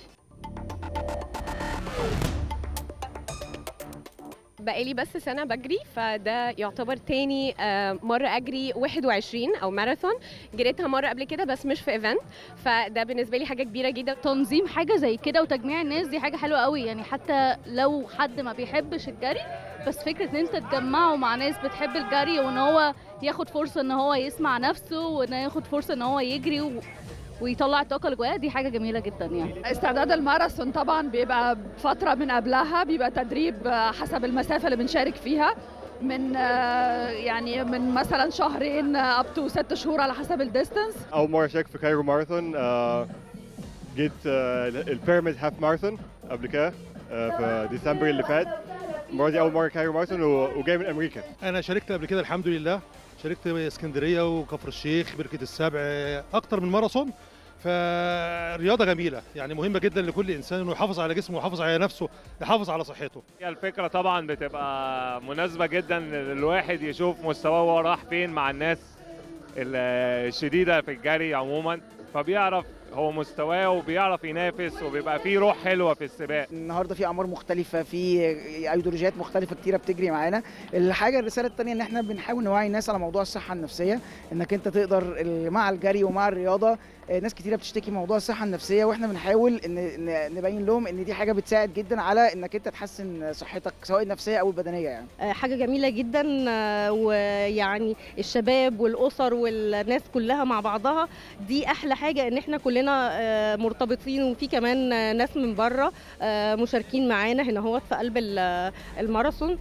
بقالي بس سنة بجري فده يعتبر تاني آه، مرة أجري 21 أو ماراثون جريتها مرة قبل كده بس مش في ايفنت فده بالنسبة لي حاجة كبيرة جدا تنظيم حاجه زي كده وتجميع الناس دي حاجه حلوه قوي يعني حتى لو حد ما بيحبش الجري بس فكره ان انت تجمعه مع ناس بتحب الجري وان هو ياخد فرصه ان هو يسمع نفسه وان ياخد فرصه ان هو يجري و... ويطلع الطاقه اللي جواه دي حاجه جميله جدا يعني استعداد الماراثون طبعا بيبقى فترة من قبلها بيبقى تدريب آه، حسب المسافة اللي بنشارك فيها من آه، يعني من مثلا شهرين اب تو ست شهور على حسب الديستنس أول مرة أشارك في كايرو ماراثون آه، جيت آه، البيراميد هاف ماراثون قبل كده آه، في ديسمبر اللي فات المرة دي أول مرة كايرو ماراثون و- وجاي من أمريكا انا شاركت قبل كده الحمد لله شاركت في اسكندريه وكفر الشيخ بركه السبع اكتر من ماراثون فرياضه جميله يعني مهمه جدا لكل انسان انه يحافظ على جسمه ويحافظ على نفسه يحافظ على صحته هي الفكرة طبعا بتبقى مناسبة جدا للواحد يشوف مستواه هو راح فين مع الناس ال- الشديدة في الجري عموما فبيعرف هو مستواه وبيعرف ينافس وبيبقى فيه روح حلوة في السباق النهارده في اعمار مختلفه في ايديولوجيات مختلفه كتيره بتجري معانا الحاجه الرساله الثانيه ان احنا بنحاول نوعي الناس على موضوع الصحه النفسيه انك انت تقدر ال- مع الجري ومع الرياضه آه، ناس كتيره بتشتكي من موضوع الصحه النفسيه واحنا بنحاول ان ن- نبين لهم ان دي حاجه بتساعد جدا على انك انت تحسن صحتك سواء النفسيه او البدنيه يعني آه، حاجة جميلة جدا آه، ويعني الشباب والأسر والناس كلها مع بعضها دي أحلى حاجة إن إحنا كلنا آه، مرتبطين وفي كمان آه، ناس من بره آه، مشاركين معانا هنا هو في قلب ال- الماراثون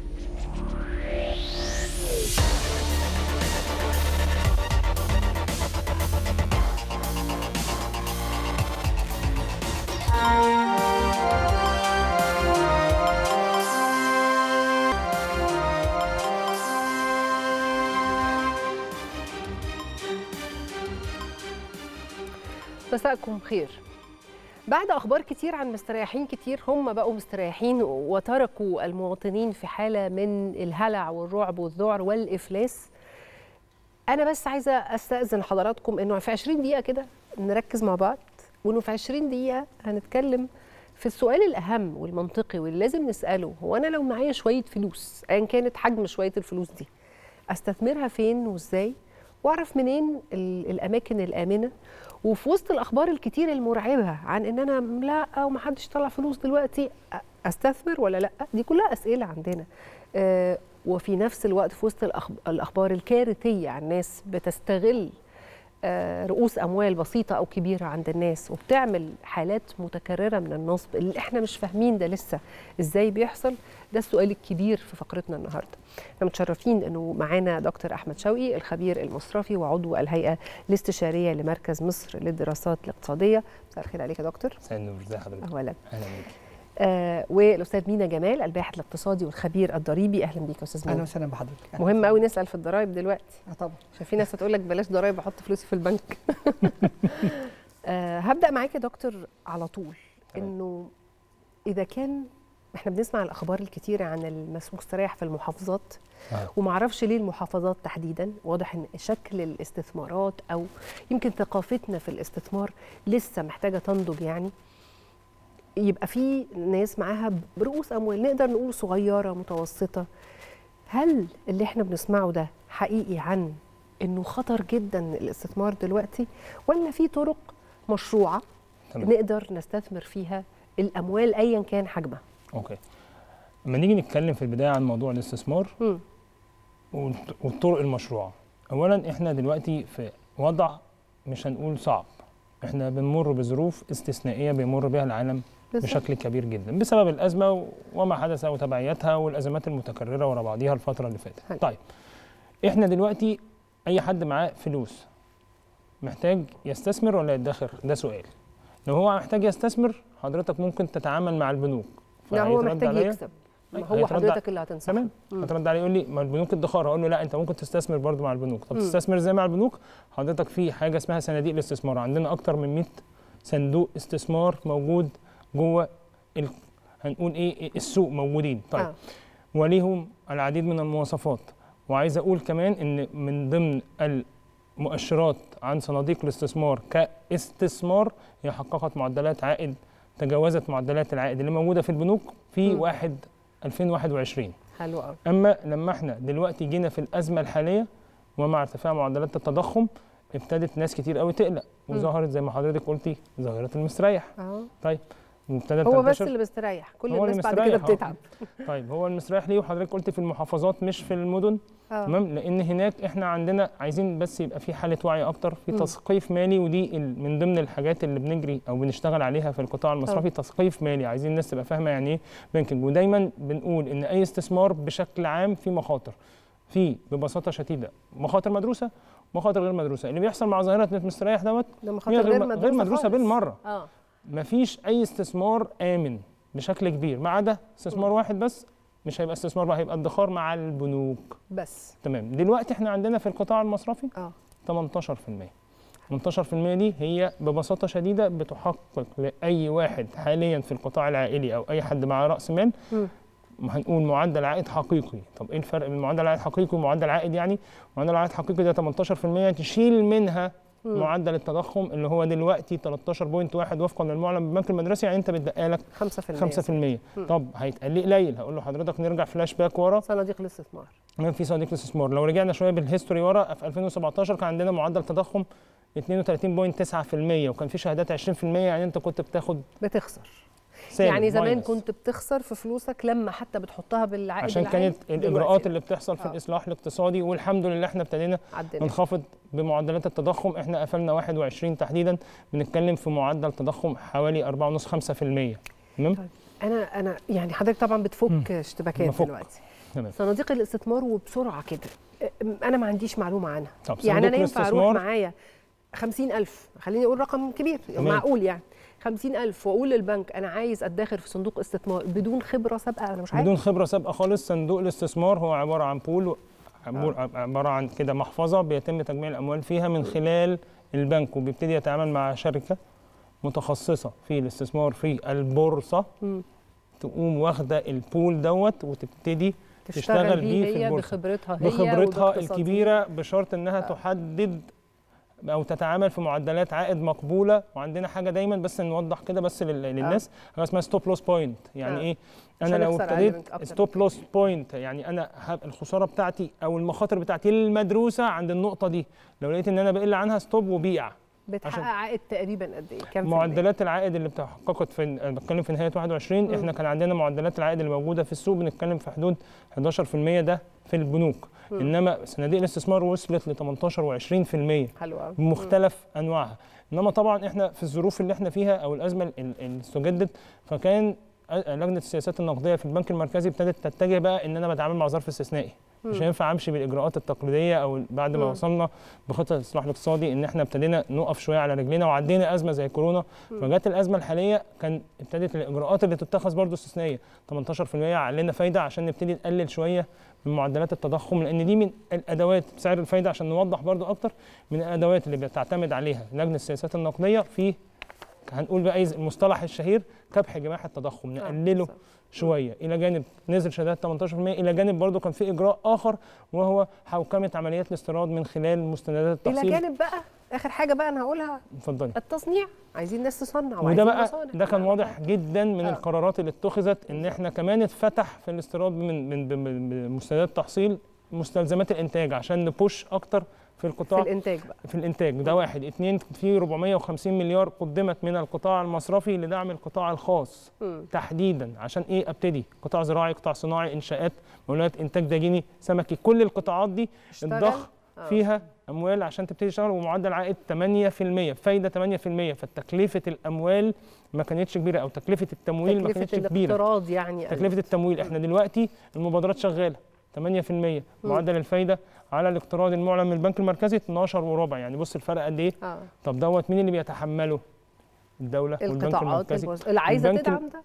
مساءكم خير بعد اخبار كتير عن مستريحين كتير هم بقوا مستريحين وتركوا المواطنين في حاله من الهلع والرعب والذعر والافلاس انا بس عايزه استاذن حضراتكم انه في 20 دقيقه كده نركز مع بعض وانه في 20 دقيقه هنتكلم في السؤال الاهم والمنطقي واللي لازم نساله هو انا لو معايا شويه فلوس ايا كانت حجم شويه الفلوس دي استثمرها فين وازاي واعرف منين ال- الاماكن الامنه وفي وسط الاخبار الكتير المرعبه عن ان انا لا ومحدش طلع فلوس دلوقتي أ- استثمر ولا لا دي كلها اسئله عندنا آه، وفي نفس الوقت في وسط الأخب- الاخبار الكارثيه عن ناس بتستغل آه، رؤوس اموال بسيطه او كبيره عند الناس وبتعمل حالات متكرره من النصب اللي احنا مش فاهمين ده لسه ازاي بيحصل ده السؤال الكبير في فقرتنا النهارده احنا متشرفين انه معانا دكتور احمد شوقي الخبير المصرفي وعضو الهيئه الاستشاريه لمركز مصر للدراسات الاقتصاديه مساء الخير عليك يا دكتور مساء النور ازي حضرتك اولا اهلا بيك آه والاستاذ مينا جمال الباحث الاقتصادي والخبير الضريبي اهلا بيك يا استاذ مينا اهلا وسهلا بحضرتك أهلاً مهم قوي نسال في الضرايب دلوقتي اه طبعا عشان في ناس هتقول لك بلاش ضرايب احط فلوسي في البنك آه هبدا معاك يا دكتور على طول انه اذا كان احنا بنسمع الاخبار الكتيره عن المستريح في المحافظات آه. ومعرفش ليه المحافظات تحديدا واضح ان شكل الاستثمارات او يمكن ثقافتنا في الاستثمار لسه محتاجه تنضج يعني يبقى في ناس معاها برؤوس اموال نقدر نقول صغيره متوسطه هل اللي احنا بنسمعه ده حقيقي عن انه خطر جدا الاستثمار دلوقتي ولا في طرق مشروعه تمام. نقدر نستثمر فيها الاموال ايا كان حجمها اوكي لما نيجي نتكلم في البدايه عن موضوع الاستثمار مم. والط- والطرق المشروعه اولا احنا دلوقتي في وضع مش هنقول صعب احنا بنمر بظروف استثنائيه بيمر بها العالم بالظبط. بشكل كبير جدا بسبب الازمه و- وما حدث وتبعياتها والازمات المتكرره ورا بعضيها الفتره اللي فاتت طيب احنا دلوقتي اي حد معاه فلوس محتاج يستثمر ولا يدخر ده سؤال لو هو محتاج يستثمر حضرتك ممكن تتعامل مع البنوك لا هو فهيترد محتاج عليا- يكسب ما أيوة، هو هيترد ع- حضرتك اللي هتنصحه تمام مم. هترد عليه يقول لي ما البنوك الادخار اقول له لا انت ممكن تستثمر برضو مع البنوك طب مم. تستثمر ازاي مع البنوك حضرتك في حاجه اسمها صناديق الاستثمار عندنا اكتر من 100 صندوق استثمار موجود جوه ال... هنقول ايه السوق موجودين طيب آه. آه. وليهم العديد من المواصفات وعايز اقول كمان ان من ضمن المؤشرات عن صناديق الاستثمار كاستثمار هي حققت معدلات عائد تجاوزت معدلات العائد اللي موجوده في البنوك في مم. 1 2021 حلو قوي اما لما احنا دلوقتي جينا في الازمه الحاليه ومع ارتفاع معدلات التضخم ابتدت ناس كتير قوي تقلق مم. وظهرت زي ما حضرتك قلتي ظاهره المستريح اه طيب وابتدت هو بس تنتشر اللي مستريح كل هو الناس بعد المستريح، كده آه. بتتعب طيب هو المستريح ليه وحضرتك قلت في المحافظات مش في المدن آه. تمام لان هناك احنا عندنا عايزين بس يبقى في حاله وعي اكتر في مم. تثقيف مالي ودي ال- من ضمن الحاجات اللي بنجري او بنشتغل عليها في القطاع المصرفي آه. تثقيف مالي عايزين الناس تبقى فاهمه يعني ايه بانكينج ودايما بنقول ان اي استثمار بشكل عام في مخاطر في ببساطه شديده مخاطر مدروسه مخاطر غير مدروسه اللي بيحصل مع ظاهره نت مستريح دوت ده هي مخاطر غير غير مدروسه مدروسه خالص. بالمره اه مفيش اي استثمار امن بشكل كبير ما عدا استثمار واحد بس مش هيبقى استثمار بقى هيبقى ادخار مع البنوك بس تمام دلوقتي احنا عندنا في القطاع المصرفي اه 18% 18% دي هي ببساطه شديده بتحقق لاي واحد حاليا في القطاع العائلي او اي حد مع راس مال مم. ما هنقول معدل عائد حقيقي طب ايه الفرق بين معدل عائد حقيقي ومعدل عائد يعني معدل عائد حقيقي ده 18% تشيل منها مم. معدل التضخم اللي هو دلوقتي 13.1 وفقا للمعلن بالبنك المدرسي يعني انت بتبقى لك 5% 5% مم. طب هيتقال لي قليل هقول له حضرتك نرجع فلاش باك ورا صناديق الاستثمار كمان في صناديق الاستثمار لو رجعنا شويه بالهيستوري ورا في 2017 كان عندنا معدل تضخم 32.9% وكان في شهادات 20% يعني انت كنت بتاخد بتخسر سالب يعني زمان ماينس. كنت بتخسر في فلوسك لما حتى بتحطها بالعائد عشان العام. كانت دلوقتي الاجراءات لا. اللي بتحصل في آه. الاصلاح الاقتصادي والحمد لله احنا ابتدينا عدينا. ننخفض بمعدلات التضخم احنا قفلنا 21 تحديدا بنتكلم في معدل تضخم حوالي 4.5 5% تمام انا انا يعني حضرتك طبعا بتفك اشتباكات بفك. دلوقتي تمام صناديق الاستثمار وبسرعه كده أم- انا ما عنديش معلومه عنها طب يعني صندوق انا ينفع اروح الاستثمار- معايا 50000 خليني اقول رقم كبير تمام. معقول يعني 50000 واقول للبنك انا عايز ادخر في صندوق استثمار بدون خبره سابقه انا مش عارف بدون خبره سابقه خالص صندوق الاستثمار هو عباره عن بول عبور- عباره عن كده محفظه بيتم تجميع الاموال فيها من خلال البنك وبيبتدي يتعامل مع شركه متخصصه في الاستثمار في البورصه مم. تقوم واخده البول دوت وتبتدي تشتغل تشتغل بيه بيه في هي البورصه بخبرتها هي بخبرتها وباقتصادها. الكبيره بشرط انها تحدد او تتعامل في معدلات عائد مقبوله وعندنا حاجه دايما بس نوضح كده بس لل- للناس حاجه اسمها ستوب لوس بوينت يعني آه. ايه عشان انا لو أخسر أقل ابتديت من- أكتر من ستوب لوس بوينت يعني انا هب- الخساره بتاعتي او المخاطر بتاعتي المدروسه عند النقطه دي لو لقيت ان انا بقل عنها ستوب وبيع بتحقق عائد تقريبا قد ايه كام في المية؟ معدلات العائد اللي تحققت في أنا بتكلم في نهايه 21 مم. احنا كان عندنا معدلات العائد اللي موجوده في السوق بنتكلم في حدود 11% ده في البنوك مم. انما صناديق الاستثمار وصلت ل 18 و20% حلو قوي بمختلف انواعها انما طبعا احنا في الظروف اللي احنا فيها او الازمه ال- ال- اللي استجدت فكان أ- لجنه السياسات النقديه في البنك المركزي ابتدت تتجه بقى ان انا بتعامل مع ظرف استثنائي مش مم. هينفع امشي بالاجراءات التقليديه او بعد ما مم. وصلنا بخطه الاصلاح الاقتصادي ان احنا ابتدينا نقف شويه على رجلينا وعدينا ازمه زي كورونا مم. فجت الازمه الحاليه كان ابتدت الاجراءات اللي تتخذ برضه استثنائيه 18% علينا فايده عشان نبتدي نقلل شويه من معدلات التضخم لان دي من الادوات سعر الفايده عشان نوضح برضه اكتر من الادوات اللي بتعتمد عليها لجنه السياسات النقديه في هنقول بقى إيه المصطلح الشهير كبح جماح التضخم نقلله شويه الى جانب نزل شهادات 18% الى جانب برضه كان في اجراء اخر وهو حوكمه عمليات الاستيراد من خلال مستندات الى التحصيل جانب بقى اخر حاجه بقى انا هقولها اتفضلي التصنيع عايزين ناس تصنع وده وعايزين بقى مصانع. ده كان واضح جدا من آه. القرارات اللي اتخذت ان احنا كمان اتفتح في الاستيراد من من من- من مستندات التحصيل مستلزمات الانتاج عشان نبوش اكتر في القطاع في الانتاج بقى في الانتاج ده واحد اتنين في 450 مليار قدمت من القطاع المصرفي لدعم القطاع الخاص مم. تحديدا عشان ايه ابتدي قطاع زراعي قطاع صناعي انشاءات مولات انتاج داجيني سمكي كل القطاعات دي اشتغل. الضخ آه. فيها اموال عشان تبتدي تشتغل ومعدل عائد 8% فايده 8% فتكلفه الاموال ما كانتش كبيره او تكلفه التمويل ما كانتش تكلفه كبيره الاقتراض يعني تكلفه التمويل احنا دلوقتي المبادرات شغاله 8% معدل الفايده على الاقتراض المعلن من البنك المركزي 12 وربع يعني بص الفرق قد ايه اه طب دوت مين اللي بيتحمله الدوله والبنك القطاعات المركزي البوز- اللي عايزه البنك تدعم ده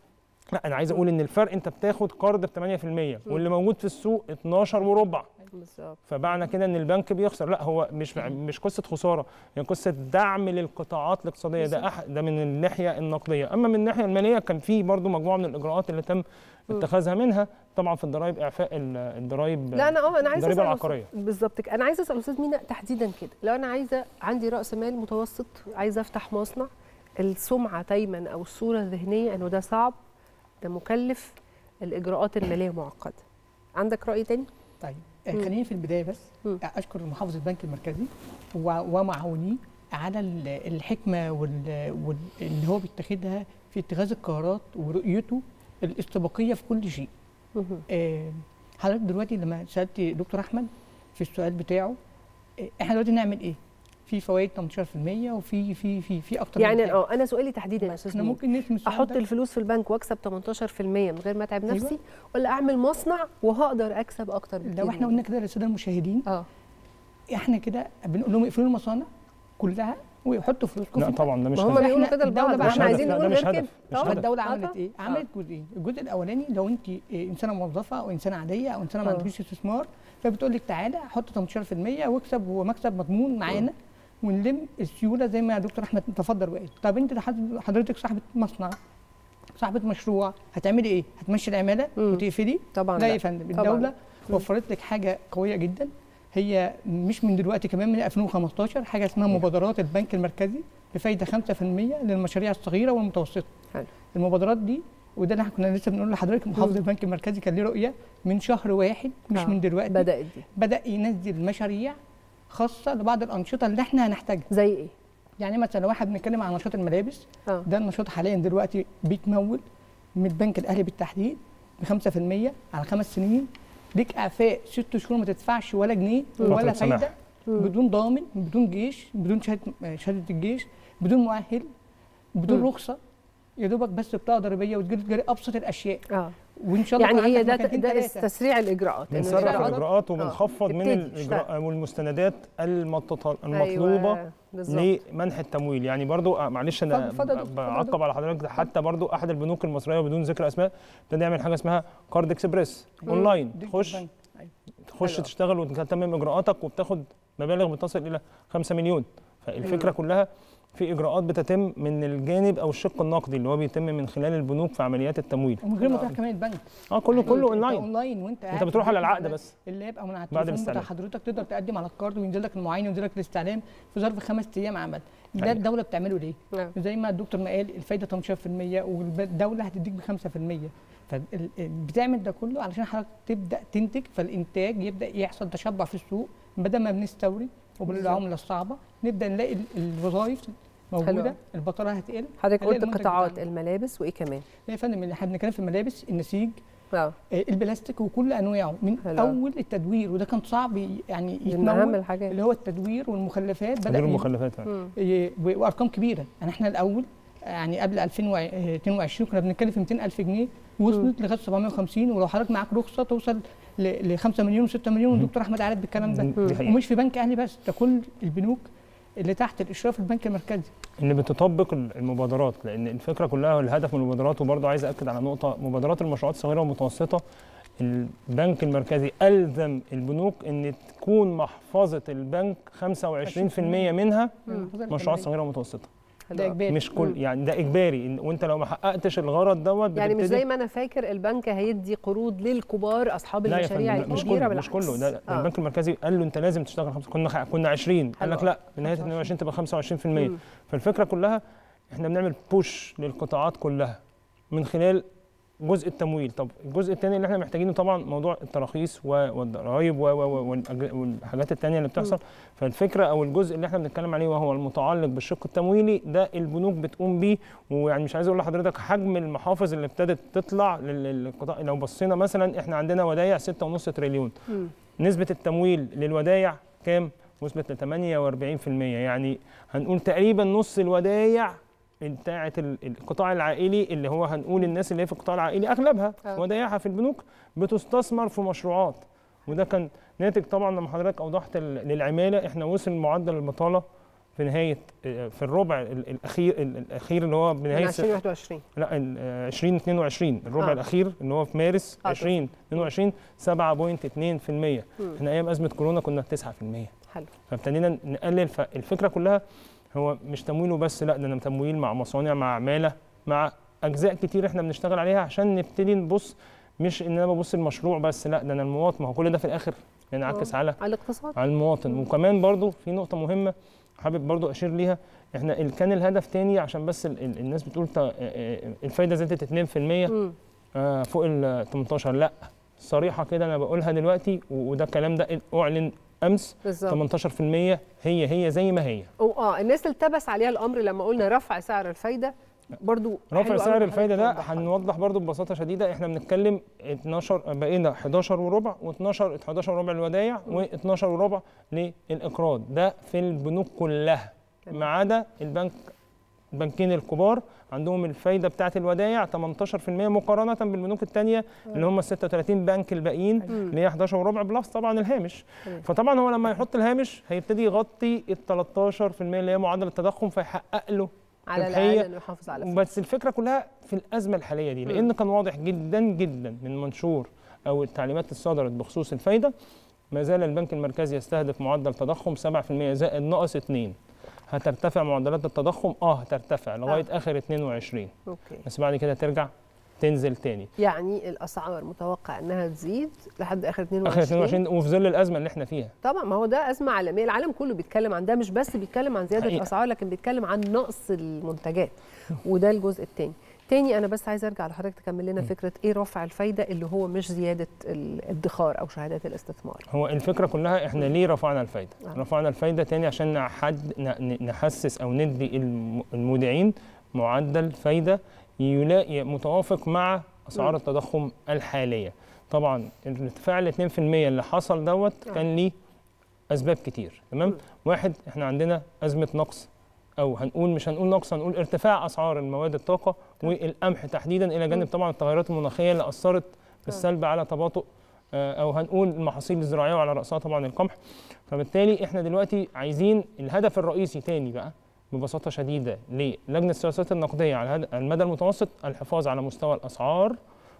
لا انا عايز اقول ان الفرق انت بتاخد قرض ب 8% واللي موجود في السوق 12 وربع بالظبط فمعنى كده ان البنك بيخسر لا هو مش مش قصه خساره هي قصه دعم للقطاعات الاقتصاديه ده أح ده من الناحيه النقديه اما من الناحيه الماليه كان في برضو مجموعه من الاجراءات اللي تم اتخاذها منها طبعا في الضرائب اعفاء ال- الضرائب لا انا اه انا عايزه الضريبه أسأل العقاريه أستاذ- بالظبط كده. انا عايزه اسال استاذ مينا تحديدا كده لو انا عايزه عندي راس مال متوسط عايزه افتح مصنع السمعه دايما او الصوره الذهنيه انه ده صعب ده مكلف الاجراءات الماليه معقده عندك راي تاني طيب مم. آه، خليني في البدايه بس اشكر محافظ البنك المركزي و- ومعاونيه على ال- الحكمه وال- وال- اللي هو بيتخذها في اتخاذ القرارات ورؤيته الاستباقيه في كل شيء. آه، حضرتك دلوقتي لما سالت دكتور احمد في السؤال بتاعه آه، احنا دلوقتي نعمل ايه؟ في فوائد 18% وفي في في في اكتر من يعني حاجة. اه انا سؤالي تحديدا يا استاذ احنا مينا. ممكن نسمي السؤال احط ده؟ الفلوس في البنك واكسب 18% من غير ما اتعب أيوة. نفسي ولا اعمل مصنع وهقدر اكسب اكتر بكتير لو احنا من قلنا كده للساده المشاهدين اه احنا كده بنقول لهم اقفلوا المصانع كلها ويحطوا فلوسكم لا في طبعا ده مش ما هم هدف. بيقولوا إحنا كده الدولة لبعض بقى واحنا عملت- عايزين لا، ده نقول مش غير هدف، كده مش طبعا هدف. الدولة آه عملت طبعاً. ايه؟ عملت جزئين، الجزء الاولاني لو انت إيه، انسانه موظفه او انسانه عاديه او انسانه ما آه. عندكيش استثمار فبتقول لك تعالى حط 18% واكسب ومكسب مضمون معانا ونلم السيوله زي ما دكتور احمد تفضل وقال طب انت حض- حضرتك صاحبه مصنع صاحبه مشروع هتعملي ايه؟ هتمشي العماله وتقفلي؟ طبعا لا لا. يا فندم طبعاً. الدوله وفرت لك حاجه قويه جدا هي مش من دلوقتي كمان من 2015 حاجه اسمها مبادرات البنك المركزي بفايده 5% للمشاريع الصغيره والمتوسطه. حلو. المبادرات دي وده اللي احنا كنا لسه بنقول لحضرتك محافظ البنك المركزي كان ليه رؤيه من شهر واحد مش آه. من دلوقتي بدات دي بدا ينزل مشاريع خاصه لبعض الانشطه اللي احنا هنحتاجها زي ايه؟ يعني مثلا لو احنا بنتكلم عن نشاط الملابس آه. ده النشاط حاليا دلوقتي بيتمول من البنك الاهلي بالتحديد ب 5% على خمس سنين ليك اعفاء ست شهور ما تدفعش ولا جنيه فترة ولا سماح. فايده بدون ضامن بدون جيش بدون شهاده شهاده الجيش بدون مؤهل بدون مم. رخصه يا دوبك بس بطاقه ضريبيه وتجري تجري ابسط الاشياء اه وان شاء الله يعني يكون هي عندك ده مكانتين ده تلاتة. تسريع الاجراءات إنه بنسرع الإجراءات- الاجراءات آه. وبنخفض من تبتدي الاجراء تشتغل. والمستندات المطط- المطلوبه أيوة، بالظبط. لمنح التمويل يعني برضو آه، معلش انا اتفضل، اتفضل، اتفضل. بعقب على حضرتك ده حتى برضو احد البنوك المصريه بدون ذكر اسماء ابتدى يعمل حاجه اسمها كارد اكسبريس مم. اونلاين ديجيتال تخش بنك. أيوة. تخش حلو. تشتغل وتتمم اجراءاتك وبتاخد مبالغ بتصل الى 5 مليون فالفكره أيوة. كلها في اجراءات بتتم من الجانب او الشق النقدي اللي هو بيتم من خلال البنوك في عمليات التمويل ومن غير ما تروح كمان البنك اه كله كله أنت اونلاين اونلاين وانت انت قاعد بتروح في على البيت العقد معاك بس اللي هيبقى من على بعد التليفون بتاع الاستعلام. حضرتك تقدر تقدم على الكارد وينزل لك المعاين وينزل لك الاستعلام في ظرف خمس ايام عمل ده أيوة. الدوله بتعمله ليه؟ نعم. زي ما الدكتور ما قال الفايده 18% والدوله هتديك ب 5% فبتعمل ده كله علشان حضرتك تبدا تنتج فالانتاج يبدا يحصل تشبع في السوق بدل ما بنستورد وبالعمله الصعبه نبدا نلاقي ال- الوظائف موجوده حلو. البطاله هتقل حضرتك هنلاقي قلت المنتج قطاعات بتاعنا. الملابس وايه كمان؟ يا فندم اللي احنا بنتكلم في الملابس النسيج اه آه، البلاستيك وكل انواعه من حلو. اول التدوير وده كان صعب ي- يعني من أهم يتمول الحاجات. اللي هو التدوير والمخلفات بدا تدوير ي- المخلفات يعني. مم. ي- و- وارقام كبيره يعني احنا الاول يعني قبل 2022 كنا بنتكلم في 200 جنيه وصلت لغايه 750 ولو حضرتك معاك رخصه توصل ل 5 مليون و6 مليون والدكتور احمد عارف بالكلام ده دي حقيقة. ومش في بنك اهلي بس ده كل البنوك اللي تحت الاشراف البنك المركزي ان بتطبق المبادرات لان الفكره كلها والهدف من المبادرات وبرضه عايز اكد على نقطه مبادرات المشروعات الصغيره والمتوسطه البنك المركزي الزم البنوك ان تكون محفظه البنك 25% منها مم. مشروعات صغيره ومتوسطه ده اجباري مش كل يعني ده اجباري إن- وانت لو ما حققتش الغرض دوت يعني مش بتبتدي- زي ما انا فاكر البنك هيدي قروض للكبار اصحاب لا يا المشاريع فندم لا، مش الكبيره كله بالعكس مش كله ده, ده آه. البنك المركزي قال له انت لازم تشتغل خمسة كنا خ- كنا 20 قال لك حلو. لا في نهايه 22 تبقى 25% مم. فالفكره كلها احنا بنعمل بوش للقطاعات كلها من خلال جزء التمويل طب الجزء الثاني اللي احنا محتاجينه طبعا موضوع التراخيص و- والضرائب و- و- و- والأج- والحاجات الثانيه اللي بتحصل فالفكره او الجزء اللي احنا بنتكلم عليه وهو المتعلق بالشق التمويلي ده البنوك بتقوم بيه ويعني مش عايز اقول لحضرتك حجم المحافظ اللي ابتدت تطلع لل- للقطاع لو بصينا مثلا احنا عندنا ودايع 6.5 تريليون مم. نسبة التمويل للودايع كام؟ وصلت ل 48% يعني هنقول تقريبا نص الودايع بتاعة ال- القطاع العائلي اللي هو هنقول الناس اللي هي في القطاع العائلي اغلبها آه. ودايعها في البنوك بتستثمر في مشروعات وده كان ناتج طبعا لما حضرتك اوضحت ال- للعماله احنا وصل معدل البطاله في نهايه آه، في الربع ال- الاخير ال- الاخير اللي هو من بنهايه 2021 لا ال- آه، 2022 الربع آه. الاخير اللي هو في مارس آه، 2022 7.2% مم. احنا ايام ازمه كورونا كنا 9% حلو فابتدينا نقلل فالفكره كلها هو مش تمويل وبس لا ده انا تمويل مع مصانع مع عماله مع اجزاء كتير احنا بنشتغل عليها عشان نبتدي نبص مش ان انا ببص المشروع بس لا ده انا المواطن ما هو كل ده في الاخر ينعكس آه، على على الاقتصاد على المواطن وكمان برضو في نقطه مهمه حابب برضو اشير ليها احنا ال- كان الهدف تاني عشان بس ال- ال- الناس بتقول تا- آه، آه، الفايده زادت 2% مم. آه، فوق ال 18 لا صريحه كده انا بقولها دلوقتي و- وده الكلام ده اعلن امس بالظبط 18% هي هي زي ما هي أو اه الناس التبس عليها الامر لما قلنا رفع سعر الفايده برضو رفع حلو سعر أوي الفايده ده حضرتك هنوضح برضو ببساطه شديده احنا بنتكلم 12 بقينا 11 وربع و12 11 وربع للودايع و12 وربع للاقراض ده في البنوك كلها ما عدا البنك البنكين الكبار عندهم الفايده بتاعه الودايع 18% مقارنه بالبنوك الثانيه اللي هم ال 36 بنك الباقيين اللي هي 11 وربع بلس طبعا الهامش تمام. فطبعا هو لما يحط الهامش هيبتدي يغطي ال 13% اللي هي معدل التضخم فيحقق له على ربحية. الاقل انه يحافظ على فلوسه. بس الفكره كلها في الازمه الحاليه دي لان كان واضح جدا جدا من منشور او التعليمات اللي صدرت بخصوص الفايده ما زال البنك المركزي يستهدف معدل تضخم 7% زائد ناقص 2 هترتفع معدلات التضخم اه هترتفع لغايه آه. اخر 22 اوكي بس بعد كده ترجع تنزل تاني يعني الاسعار متوقع انها تزيد لحد اخر 22 اخر 22 وفي ظل الازمه اللي احنا فيها طبعا ما هو ده ازمه عالميه العالم كله بيتكلم عن ده مش بس بيتكلم عن زياده حقيقة. الاسعار لكن بيتكلم عن نقص المنتجات وده الجزء الثاني تاني انا بس عايزه ارجع لحضرتك تكمل لنا فكره ايه رفع الفايده اللي هو مش زياده الادخار او شهادات الاستثمار هو الفكره كلها احنا ليه رفعنا الفايده آه. رفعنا الفايده تاني عشان نحد ن- نحسس او ندي الم- المودعين معدل فايده يلاقي متوافق مع اسعار مم. التضخم الحاليه طبعا الارتفاع ال 2% اللي حصل دوت آه. كان ليه اسباب كتير تمام واحد احنا عندنا ازمه نقص او هنقول مش هنقول نقص هنقول ارتفاع اسعار المواد الطاقه والقمح تحديدا الى جانب طبعا التغيرات المناخيه اللي اثرت بالسلب على تباطؤ آه، او هنقول المحاصيل الزراعيه وعلى راسها طبعا القمح فبالتالي احنا دلوقتي عايزين الهدف الرئيسي تاني بقى ببساطه شديده للجنه السياسات النقديه على هذا المدى المتوسط الحفاظ على مستوى الاسعار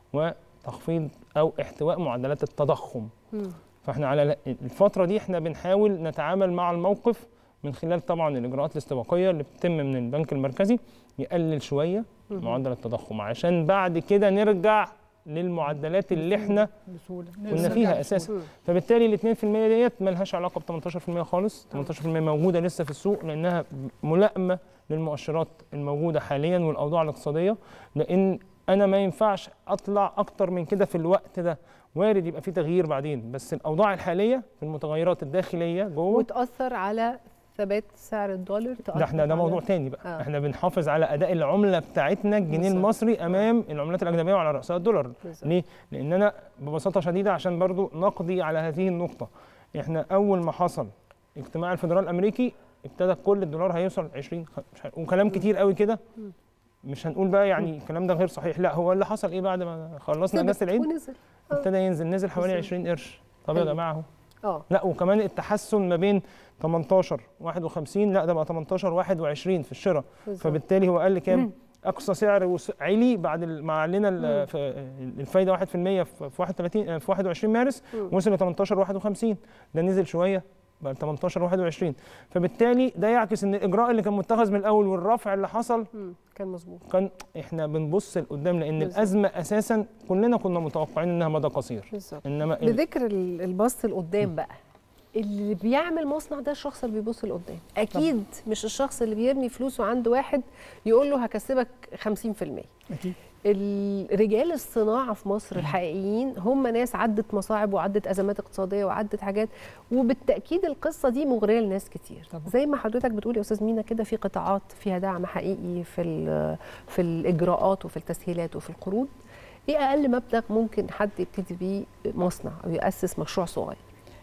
وتخفيض او احتواء معدلات التضخم فاحنا على الفتره دي احنا بنحاول نتعامل مع الموقف من خلال طبعا الاجراءات الاستباقيه اللي بتتم من البنك المركزي يقلل شويه مم. معدل التضخم عشان بعد كده نرجع للمعدلات اللي احنا بسهوله كنا فيها اساسا فبالتالي ال 2% ديت ملهاش علاقه ب 18% خالص 18% موجوده لسه في السوق لانها ملائمه للمؤشرات الموجوده حاليا والاوضاع الاقتصاديه لان انا ما ينفعش اطلع اكتر من كده في الوقت ده وارد يبقى في تغيير بعدين بس الاوضاع الحاليه في المتغيرات الداخليه جوه وتاثر على ثبات سعر الدولار ده احنا ده تأثر موضوع على- تاني بقى آه. آه. احنا بنحافظ على اداء العمله بتاعتنا الجنيه بالظبط. المصري امام العملات الاجنبيه وعلى راسها الدولار بالظبط. ليه لان انا ببساطه شديده عشان برضو نقضي على هذه النقطه احنا اول ما حصل اجتماع الفدرال الامريكي ابتدى كل الدولار هيوصل 20 خ- مش ه- وكلام كتير قوي كده مم. مش هنقول بقى يعني الكلام ده غير صحيح لا هو اللي حصل ايه بعد ما خلصنا اجازه ثبت العيد ونزل آه. ابتدى ينزل نزل حوالي نزل. 20 قرش طب يا حلو. جماعه اهو اه لا وكمان التحسن ما بين 18 51 لا ده بقى 18 21 في الشراء بالظبط. فبالتالي هو قال لي كام اقصى سعر وس- علي بعد ال- ما علينا ال- ف- الفايده 1% في في 31 في 21 مارس مم. وصل ل 18 51 ده نزل شويه بقى 18 21 فبالتالي ده يعكس ان الاجراء اللي كان متخذ من الاول والرفع اللي حصل مم. كان مظبوط كان احنا بنبص لقدام لان بالظبط. الازمه اساسا كلنا كنا متوقعين انها مدى قصير بالظبط انما ال- بذكر ال- البص لقدام بقى اللي بيعمل مصنع ده الشخص اللي بيبص لقدام اكيد مش الشخص اللي بيرمي فلوسه عند واحد يقول له هكسبك 50% اكيد ال- رجال الصناعه في مصر الحقيقيين هم ناس عدت مصاعب وعدت ازمات اقتصاديه وعدت حاجات وبالتاكيد القصه دي مغريه لناس كتير طبعا. زي ما حضرتك بتقول يا استاذ مينا كده في قطاعات فيها دعم حقيقي في ال- في الاجراءات وفي التسهيلات وفي القروض ايه اقل مبلغ ممكن حد يبتدي بيه مصنع او ياسس مشروع صغير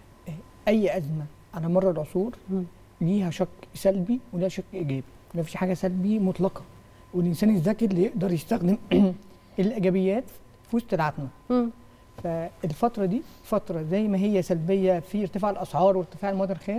اي ازمه على مر العصور ليها شق سلبي وليها شق ايجابي ما فيش حاجه سلبي مطلقه والانسان الذكي اللي يقدر يستخدم الايجابيات في وسط العتمه فالفتره دي فتره زي ما هي سلبيه في ارتفاع الاسعار وارتفاع المواد الخام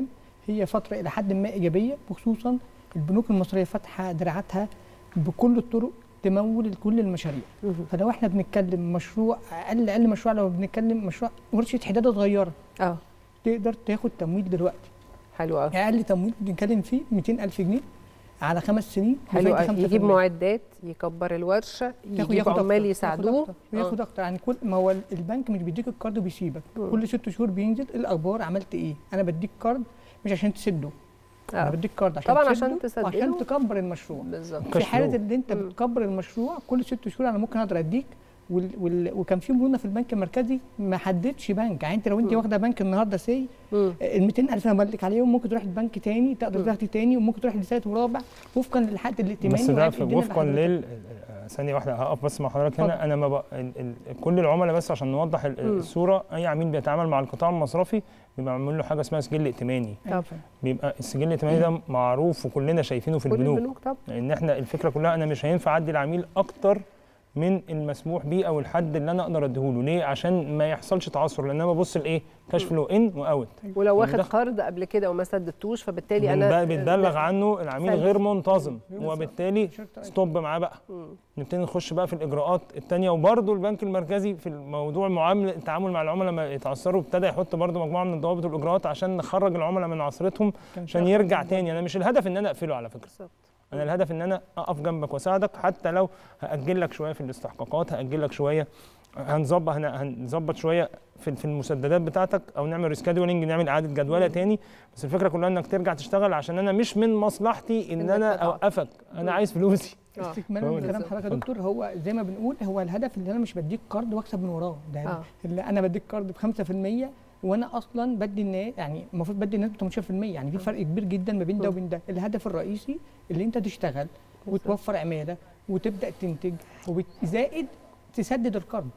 هي فتره الى حد ما ايجابيه وخصوصا البنوك المصريه فاتحه دراعاتها بكل الطرق تمول كل المشاريع فلو احنا بنتكلم مشروع اقل اقل مشروع لو بنتكلم مشروع ورشه حداده صغيره اه تقدر تاخد تمويل دلوقتي حلو قوي اقل تمويل بنتكلم فيه 200000 جنيه على خمس سنين حلو بفايدة قوي يجيب 5%. معدات يكبر الورشه ياخد- يجيب ياخد عمال أكتر، يساعدوه ياخد أكتر، وياخد اكتر يعني كل ما هو البنك مش بيديك الكارد وبيسيبك مم. كل ست شهور بينزل إيه الاخبار عملت ايه انا بديك كارد مش عشان تسده انا آه. بديك كارد عشان طبعاً تسده عشان تسدده. وعشان تكبر المشروع بالظبط في حاله ان انت بتكبر المشروع كل ست شهور انا ممكن اقدر اديك وال... وال... وكان في مرونه في البنك المركزي ما حددش بنك يعني انت لو انت مم. واخده بنك النهارده سي ال 200000 انا بقول لك عليهم ممكن تروح لبنك تاني تقدر تاخدي تاني وممكن تروح لثالث ورابع وفقا للحد الائتماني بس ده وعاد في إيدينا وفقا لحضرتك. لل ثانيه واحده هقف بس مع حضرتك هنا اتفضل. انا ما ب... ال... ال... كل العملاء بس عشان نوضح ال- مم. الصوره اي عميل بيتعامل مع القطاع المصرفي بيبقى معمول له حاجه اسمها سجل ائتماني طبعاً. بيبقى السجل الائتماني ده معروف وكلنا شايفينه في كل البنوك البنوك طبعا لان احنا الفكره كلها انا مش هينفع ادي العميل اكتر من المسموح بيه او الحد اللي انا اقدر اديهوله ليه عشان ما يحصلش تعثر لان انا ببص لايه كاش فلو ان واوت ولو واخد ومدخل- قرض قبل كده وما سددتوش فبالتالي بنب- انا بتبلغ عنه العميل سلس. غير منتظم وبالتالي ستوب معاه بقى نبتدي نخش بقى في الاجراءات الثانيه وبرده البنك المركزي في الموضوع معامله التعامل مع العملاء لما يتعثروا ابتدى يحط برده مجموعه من الضوابط والاجراءات عشان نخرج العملاء من عثرتهم كان عشان في يرجع أفضل تاني انا مش الهدف ان انا اقفله على فكره انا الهدف ان انا اقف جنبك واساعدك حتى لو هاجل لك شويه في الاستحقاقات هاجل لك شويه هنظبط هن- هنظبط شويه في في المسددات بتاعتك او نعمل ريسكادولينج نعمل اعاده جدوله تاني بس الفكره كلها انك ترجع تشتغل عشان انا مش من مصلحتي ان انا اوقفك انا عايز فلوسي استكمالا هو لكلام ده. حضرتك يا دكتور هو زي ما بنقول هو الهدف اللي انا مش بديك كارد واكسب من وراه ده آه. اللي انا بديك كارد ب 5% وانا اصلا بدي الناس يعني المفروض بدي الناس ب 18% يعني في فرق كبير جدا ما بين ده وبين ده الهدف الرئيسي اللي انت تشتغل وتوفر عماله وتبدا تنتج وزائد تسدد القرض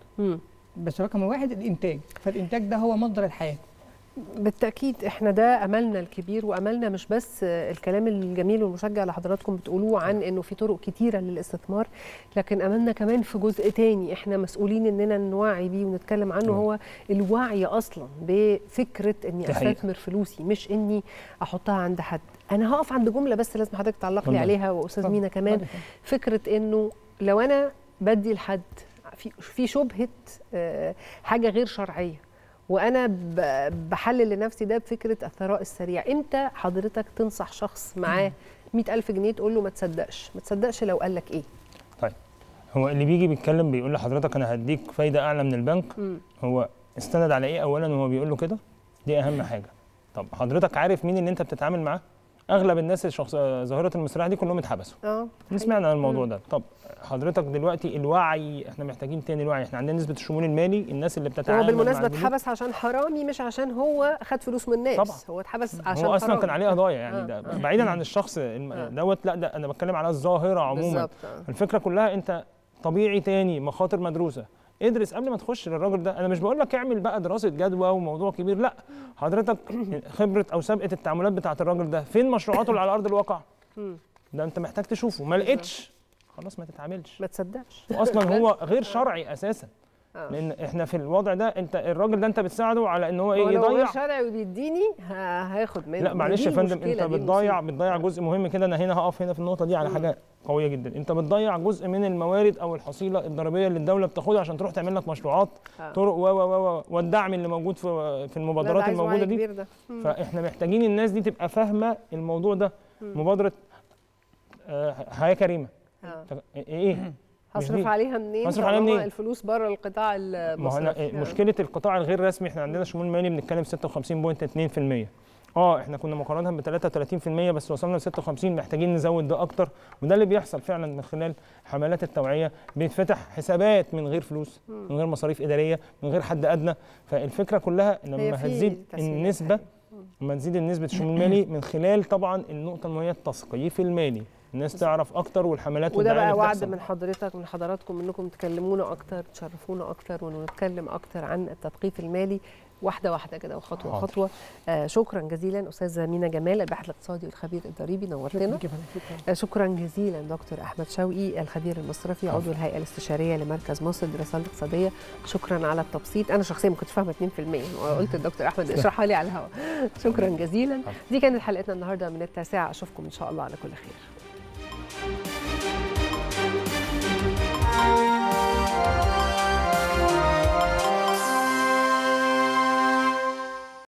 بس رقم واحد الانتاج فالانتاج ده هو مصدر الحياه بالتاكيد احنا ده املنا الكبير واملنا مش بس الكلام الجميل والمشجع اللي حضراتكم بتقولوه عن انه في طرق كتيره للاستثمار لكن املنا كمان في جزء تاني احنا مسؤولين اننا نوعي بيه ونتكلم عنه هو الوعي اصلا بفكره اني دي حقيقة. استثمر فلوسي مش اني احطها عند حد انا هقف عند جمله بس لازم حضرتك تعلق لي اتفضل. عليها واستاذ اتفضل. مينا كمان اتفضل. فكره انه لو انا بدي لحد في في شبهه آه، حاجه غير شرعيه وانا ب- بحلل لنفسي ده بفكره الثراء السريع امتى حضرتك تنصح شخص معاه 100000 جنيه تقول له ما تصدقش ما تصدقش لو قال لك ايه طيب هو اللي بيجي بيتكلم بيقول لحضرتك انا هديك فايده اعلى من البنك مم. هو استند على ايه اولا وهو بيقول له كده دي اهم حاجه طب حضرتك عارف مين اللي انت بتتعامل معاه اغلب الناس الشخص ظاهره المسرح دي كلهم اتحبسوا اه سمعنا عن الموضوع ده طب حضرتك دلوقتي الوعي احنا محتاجين تاني الوعي احنا عندنا نسبه الشمول المالي الناس اللي هو بتتعامل بالمناسبه مع البنوك اتحبس عشان حرامي مش عشان هو خد فلوس من الناس طبعا. هو اتحبس عشان هو اصلا حرامي. كان عليه قضايا يعني آه. ده بعيدا عن الشخص الم- دوت لا ده انا بتكلم على الظاهره عموما بالظبط، آه. الفكره كلها انت طبيعي تاني مخاطر مدروسه ادرس قبل ما تخش للراجل ده انا مش بقول لك اعمل بقى دراسه جدوى وموضوع كبير لا حضرتك خبره او سابقه التعاملات بتاعه الراجل ده فين مشروعاته اللي على ارض الواقع مم. ده انت محتاج تشوفه ما لقيتش خلاص ما تتعاملش ما تصدقش واصلا هو غير شرعي اساسا آه. لان احنا في الوضع ده انت الراجل ده انت بتساعده على ان هو هو ايه لو غير يضيع شرعي وبيديني ه- هاخد منه لا معلش دي يا فندم المشكلة، انت دي بتضيع المصيبة. بتضيع جزء مهم كده انا هنا هقف هنا في النقطه دي على حاجه قويه جدا انت بتضيع جزء من الموارد او الحصيله الضريبيه اللي الدوله بتاخدها عشان تروح تعمل لك مشروعات آه. طرق و و و والدعم اللي موجود في في لا، المبادرات ده عايز وعي الموجوده دي كبير ده. مم. فاحنا محتاجين الناس دي تبقى فاهمه الموضوع ده مم. مبادره آه، حياه كريمه آه. طب ايه مش هصرف دي. عليها منين هصرف عليها طالما منين الفلوس بره القطاع ما هو أنا المصرفي مشكله القطاع الغير رسمي احنا عندنا شمول مالي بنتكلم 56.2% اه احنا كنا مقارنه ب 33% بس وصلنا ل 56 محتاجين نزود ده اكتر وده اللي بيحصل فعلا من خلال حملات التوعيه بيتفتح حسابات من غير فلوس مم. من غير مصاريف اداريه من غير حد ادنى فالفكره كلها هي لما في هتزيد تسهيلات النسبه لما تزيد النسبه الشمول المالي من خلال طبعا النقطه المهمه التثقيف المالي الناس تعرف اكتر والحملات وده والدعاية بقى اللي وعد بتحصل. من حضرتك من حضراتكم انكم تكلمونا اكتر تشرفونا اكتر ونتكلم اكتر عن التثقيف المالي واحده واحده كده وخطوه حاضر. خطوه آه شكرا جزيلا استاذه مينا جمال الباحث الاقتصادي والخبير الضريبي نورتنا شكراً جداً. آه شكرا جزيلا دكتور احمد شوقي الخبير المصرفي عضو الهيئه الاستشاريه لمركز مصر للدراسات الاقتصاديه شكرا على التبسيط انا شخصيا ما كنتش فاهمه 2% وقلت الدكتور احمد اشرحها لي على الهواء شكرا جزيلا دي كانت حلقتنا النهارده من التاسعه اشوفكم ان شاء الله على كل خير